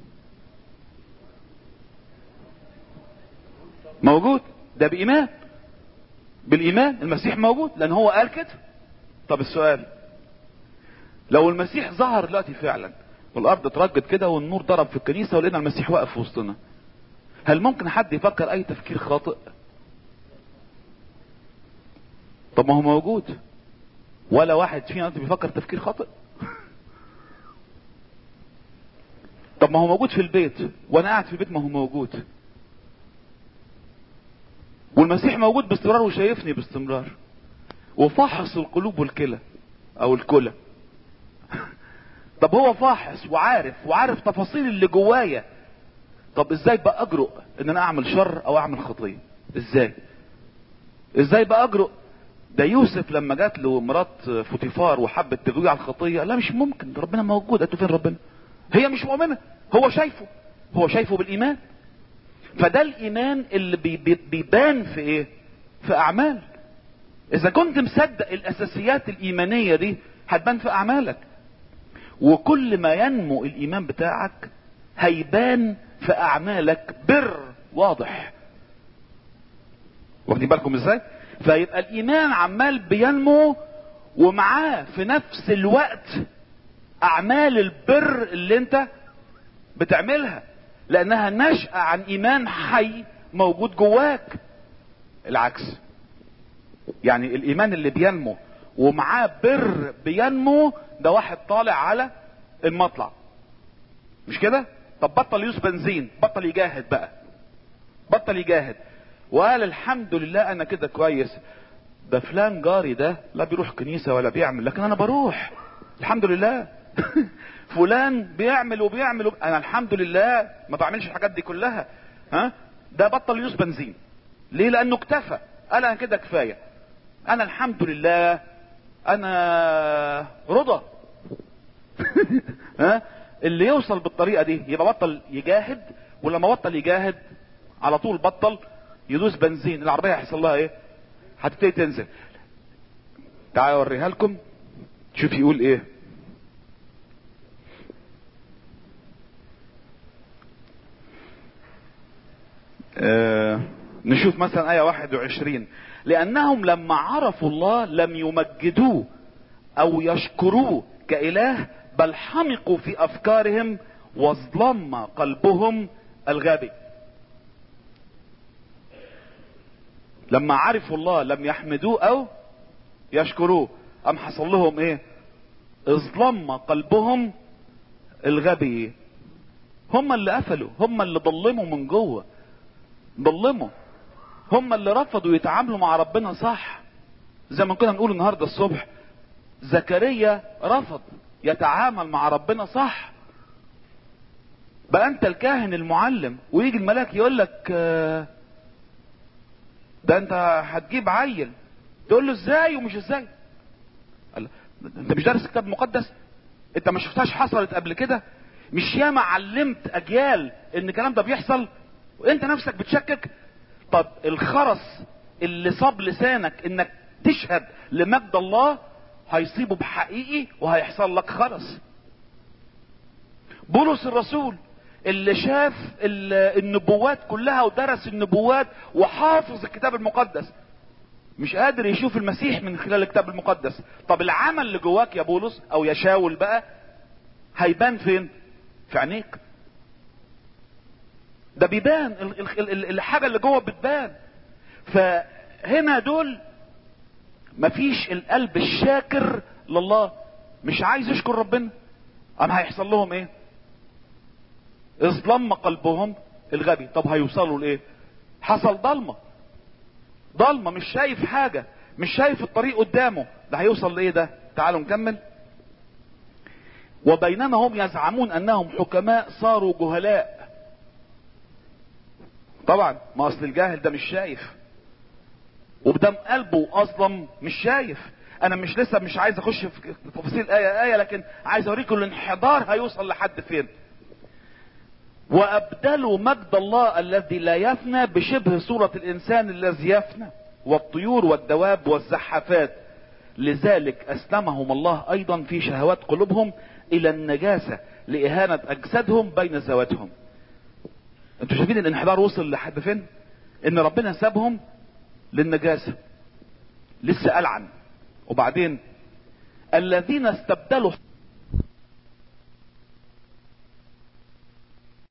S1: موجود ده بايمان بالايمان المسيح موجود لان هو قال كده طب السؤال لو المسيح ظهر دلوقتي فعلا والارض اترجت كده والنور ضرب في الكنيسه ولقينا المسيح واقف في وسطنا هل ممكن حد يفكر اي تفكير خاطئ طب ما هو موجود ولا واحد فينا بيفكر تفكير خاطئ طب ما هو موجود في البيت وانا قاعد في البيت ما هو موجود والمسيح موجود باستمرار وشايفني باستمرار وفحص القلوب والكلى او الكلى طب هو فاحص وعارف وعارف تفاصيل اللي جوايا طب ازاي بقى اجرؤ ان انا اعمل شر او اعمل خطيه ازاي ازاي بقى اجرؤ ده يوسف لما جات له مرات فوتيفار وحبت تغويه على الخطيه لا مش ممكن ده ربنا موجود قالت له فين ربنا هي مش مؤمنه هو شايفه هو شايفه بالايمان فده الايمان اللي بي بي بيبان في ايه في اعمال اذا كنت مصدق الاساسيات الايمانيه دي هتبان في اعمالك وكل ما ينمو الايمان بتاعك هيبان في اعمالك بر واضح واخدين بالكم ازاي فيبقى الايمان عمال بينمو ومعاه في نفس الوقت اعمال البر اللي انت بتعملها لانها نشأة عن ايمان حي موجود جواك العكس يعني الايمان اللي بينمو ومعاه بر بينمو ده واحد طالع على المطلع مش كده طب بطل يوز بنزين بطل يجاهد بقى بطل يجاهد وقال الحمد لله انا كده كويس ده فلان جاري ده لا بيروح كنيسة ولا بيعمل لكن انا بروح الحمد لله فلان بيعمل وبيعمل وب... انا الحمد لله ما بعملش الحاجات دي كلها ها ده بطل يوز بنزين ليه لانه اكتفى قال انا كده كفايه انا الحمد لله انا رضا ها اللي يوصل بالطريقه دي يبقى بطل يجاهد ولما بطل يجاهد على طول بطل يدوس بنزين العربيه هيحصل لها ايه هتبتدي تنزل تعالوا اوريها لكم شوف يقول ايه آه نشوف مثلا آية 21 لأنهم لما عرفوا الله لم يمجدوه أو يشكروه كإله بل حمقوا في أفكارهم واظلم قلبهم الغبي لما عرفوا الله لم يحمدوه أو يشكروه أم حصل لهم إيه اظلم قلبهم الغبي هم اللي قفلوا هم اللي ضلموا من جوه ضلموا هم اللي رفضوا يتعاملوا مع ربنا صح زي ما كنا نقول النهارده الصبح زكريا رفض يتعامل مع ربنا صح بقى انت الكاهن المعلم ويجي الملاك يقول لك ده انت هتجيب عيل تقول له ازاي ومش ازاي قال انت مش دارس كتاب مقدس انت ما شفتهاش حصلت قبل كده مش ياما علمت اجيال ان الكلام ده بيحصل وانت نفسك بتشكك طب الخرس اللي صاب لسانك انك تشهد لمجد الله هيصيبه بحقيقي وهيحصل لك خرس بولس الرسول اللي شاف النبوات كلها ودرس النبوات وحافظ الكتاب المقدس مش قادر يشوف المسيح من خلال الكتاب المقدس طب العمل اللي جواك يا بولس او يا شاول بقى هيبان فين في عينيك ده بيبان الحاجة اللي جوه بتبان فهنا دول مفيش القلب الشاكر لله مش عايز يشكر ربنا ام هيحصل لهم ايه اظلم قلبهم الغبي طب هيوصلوا لايه حصل ضلمه ضلمه مش شايف حاجه مش شايف الطريق قدامه ده هيوصل لايه ده تعالوا نكمل وبينما هم يزعمون انهم حكماء صاروا جهلاء طبعا ما اصل الجاهل ده مش شايف وبدم قلبه اصلا مش شايف انا مش لسه مش عايز اخش في تفاصيل ايه ايه لكن عايز اوريكم الانحدار هيوصل لحد فين وابدلوا مجد الله الذي لا يفنى بشبه صورة الانسان الذي يفنى والطيور والدواب والزحافات لذلك اسلمهم الله ايضا في شهوات قلوبهم الى النجاسة لاهانة اجسادهم بين ذواتهم انتوا شايفين الانحدار وصل لحد فين ان ربنا سابهم للنجاسة لسه ألعن وبعدين الذين استبدلوا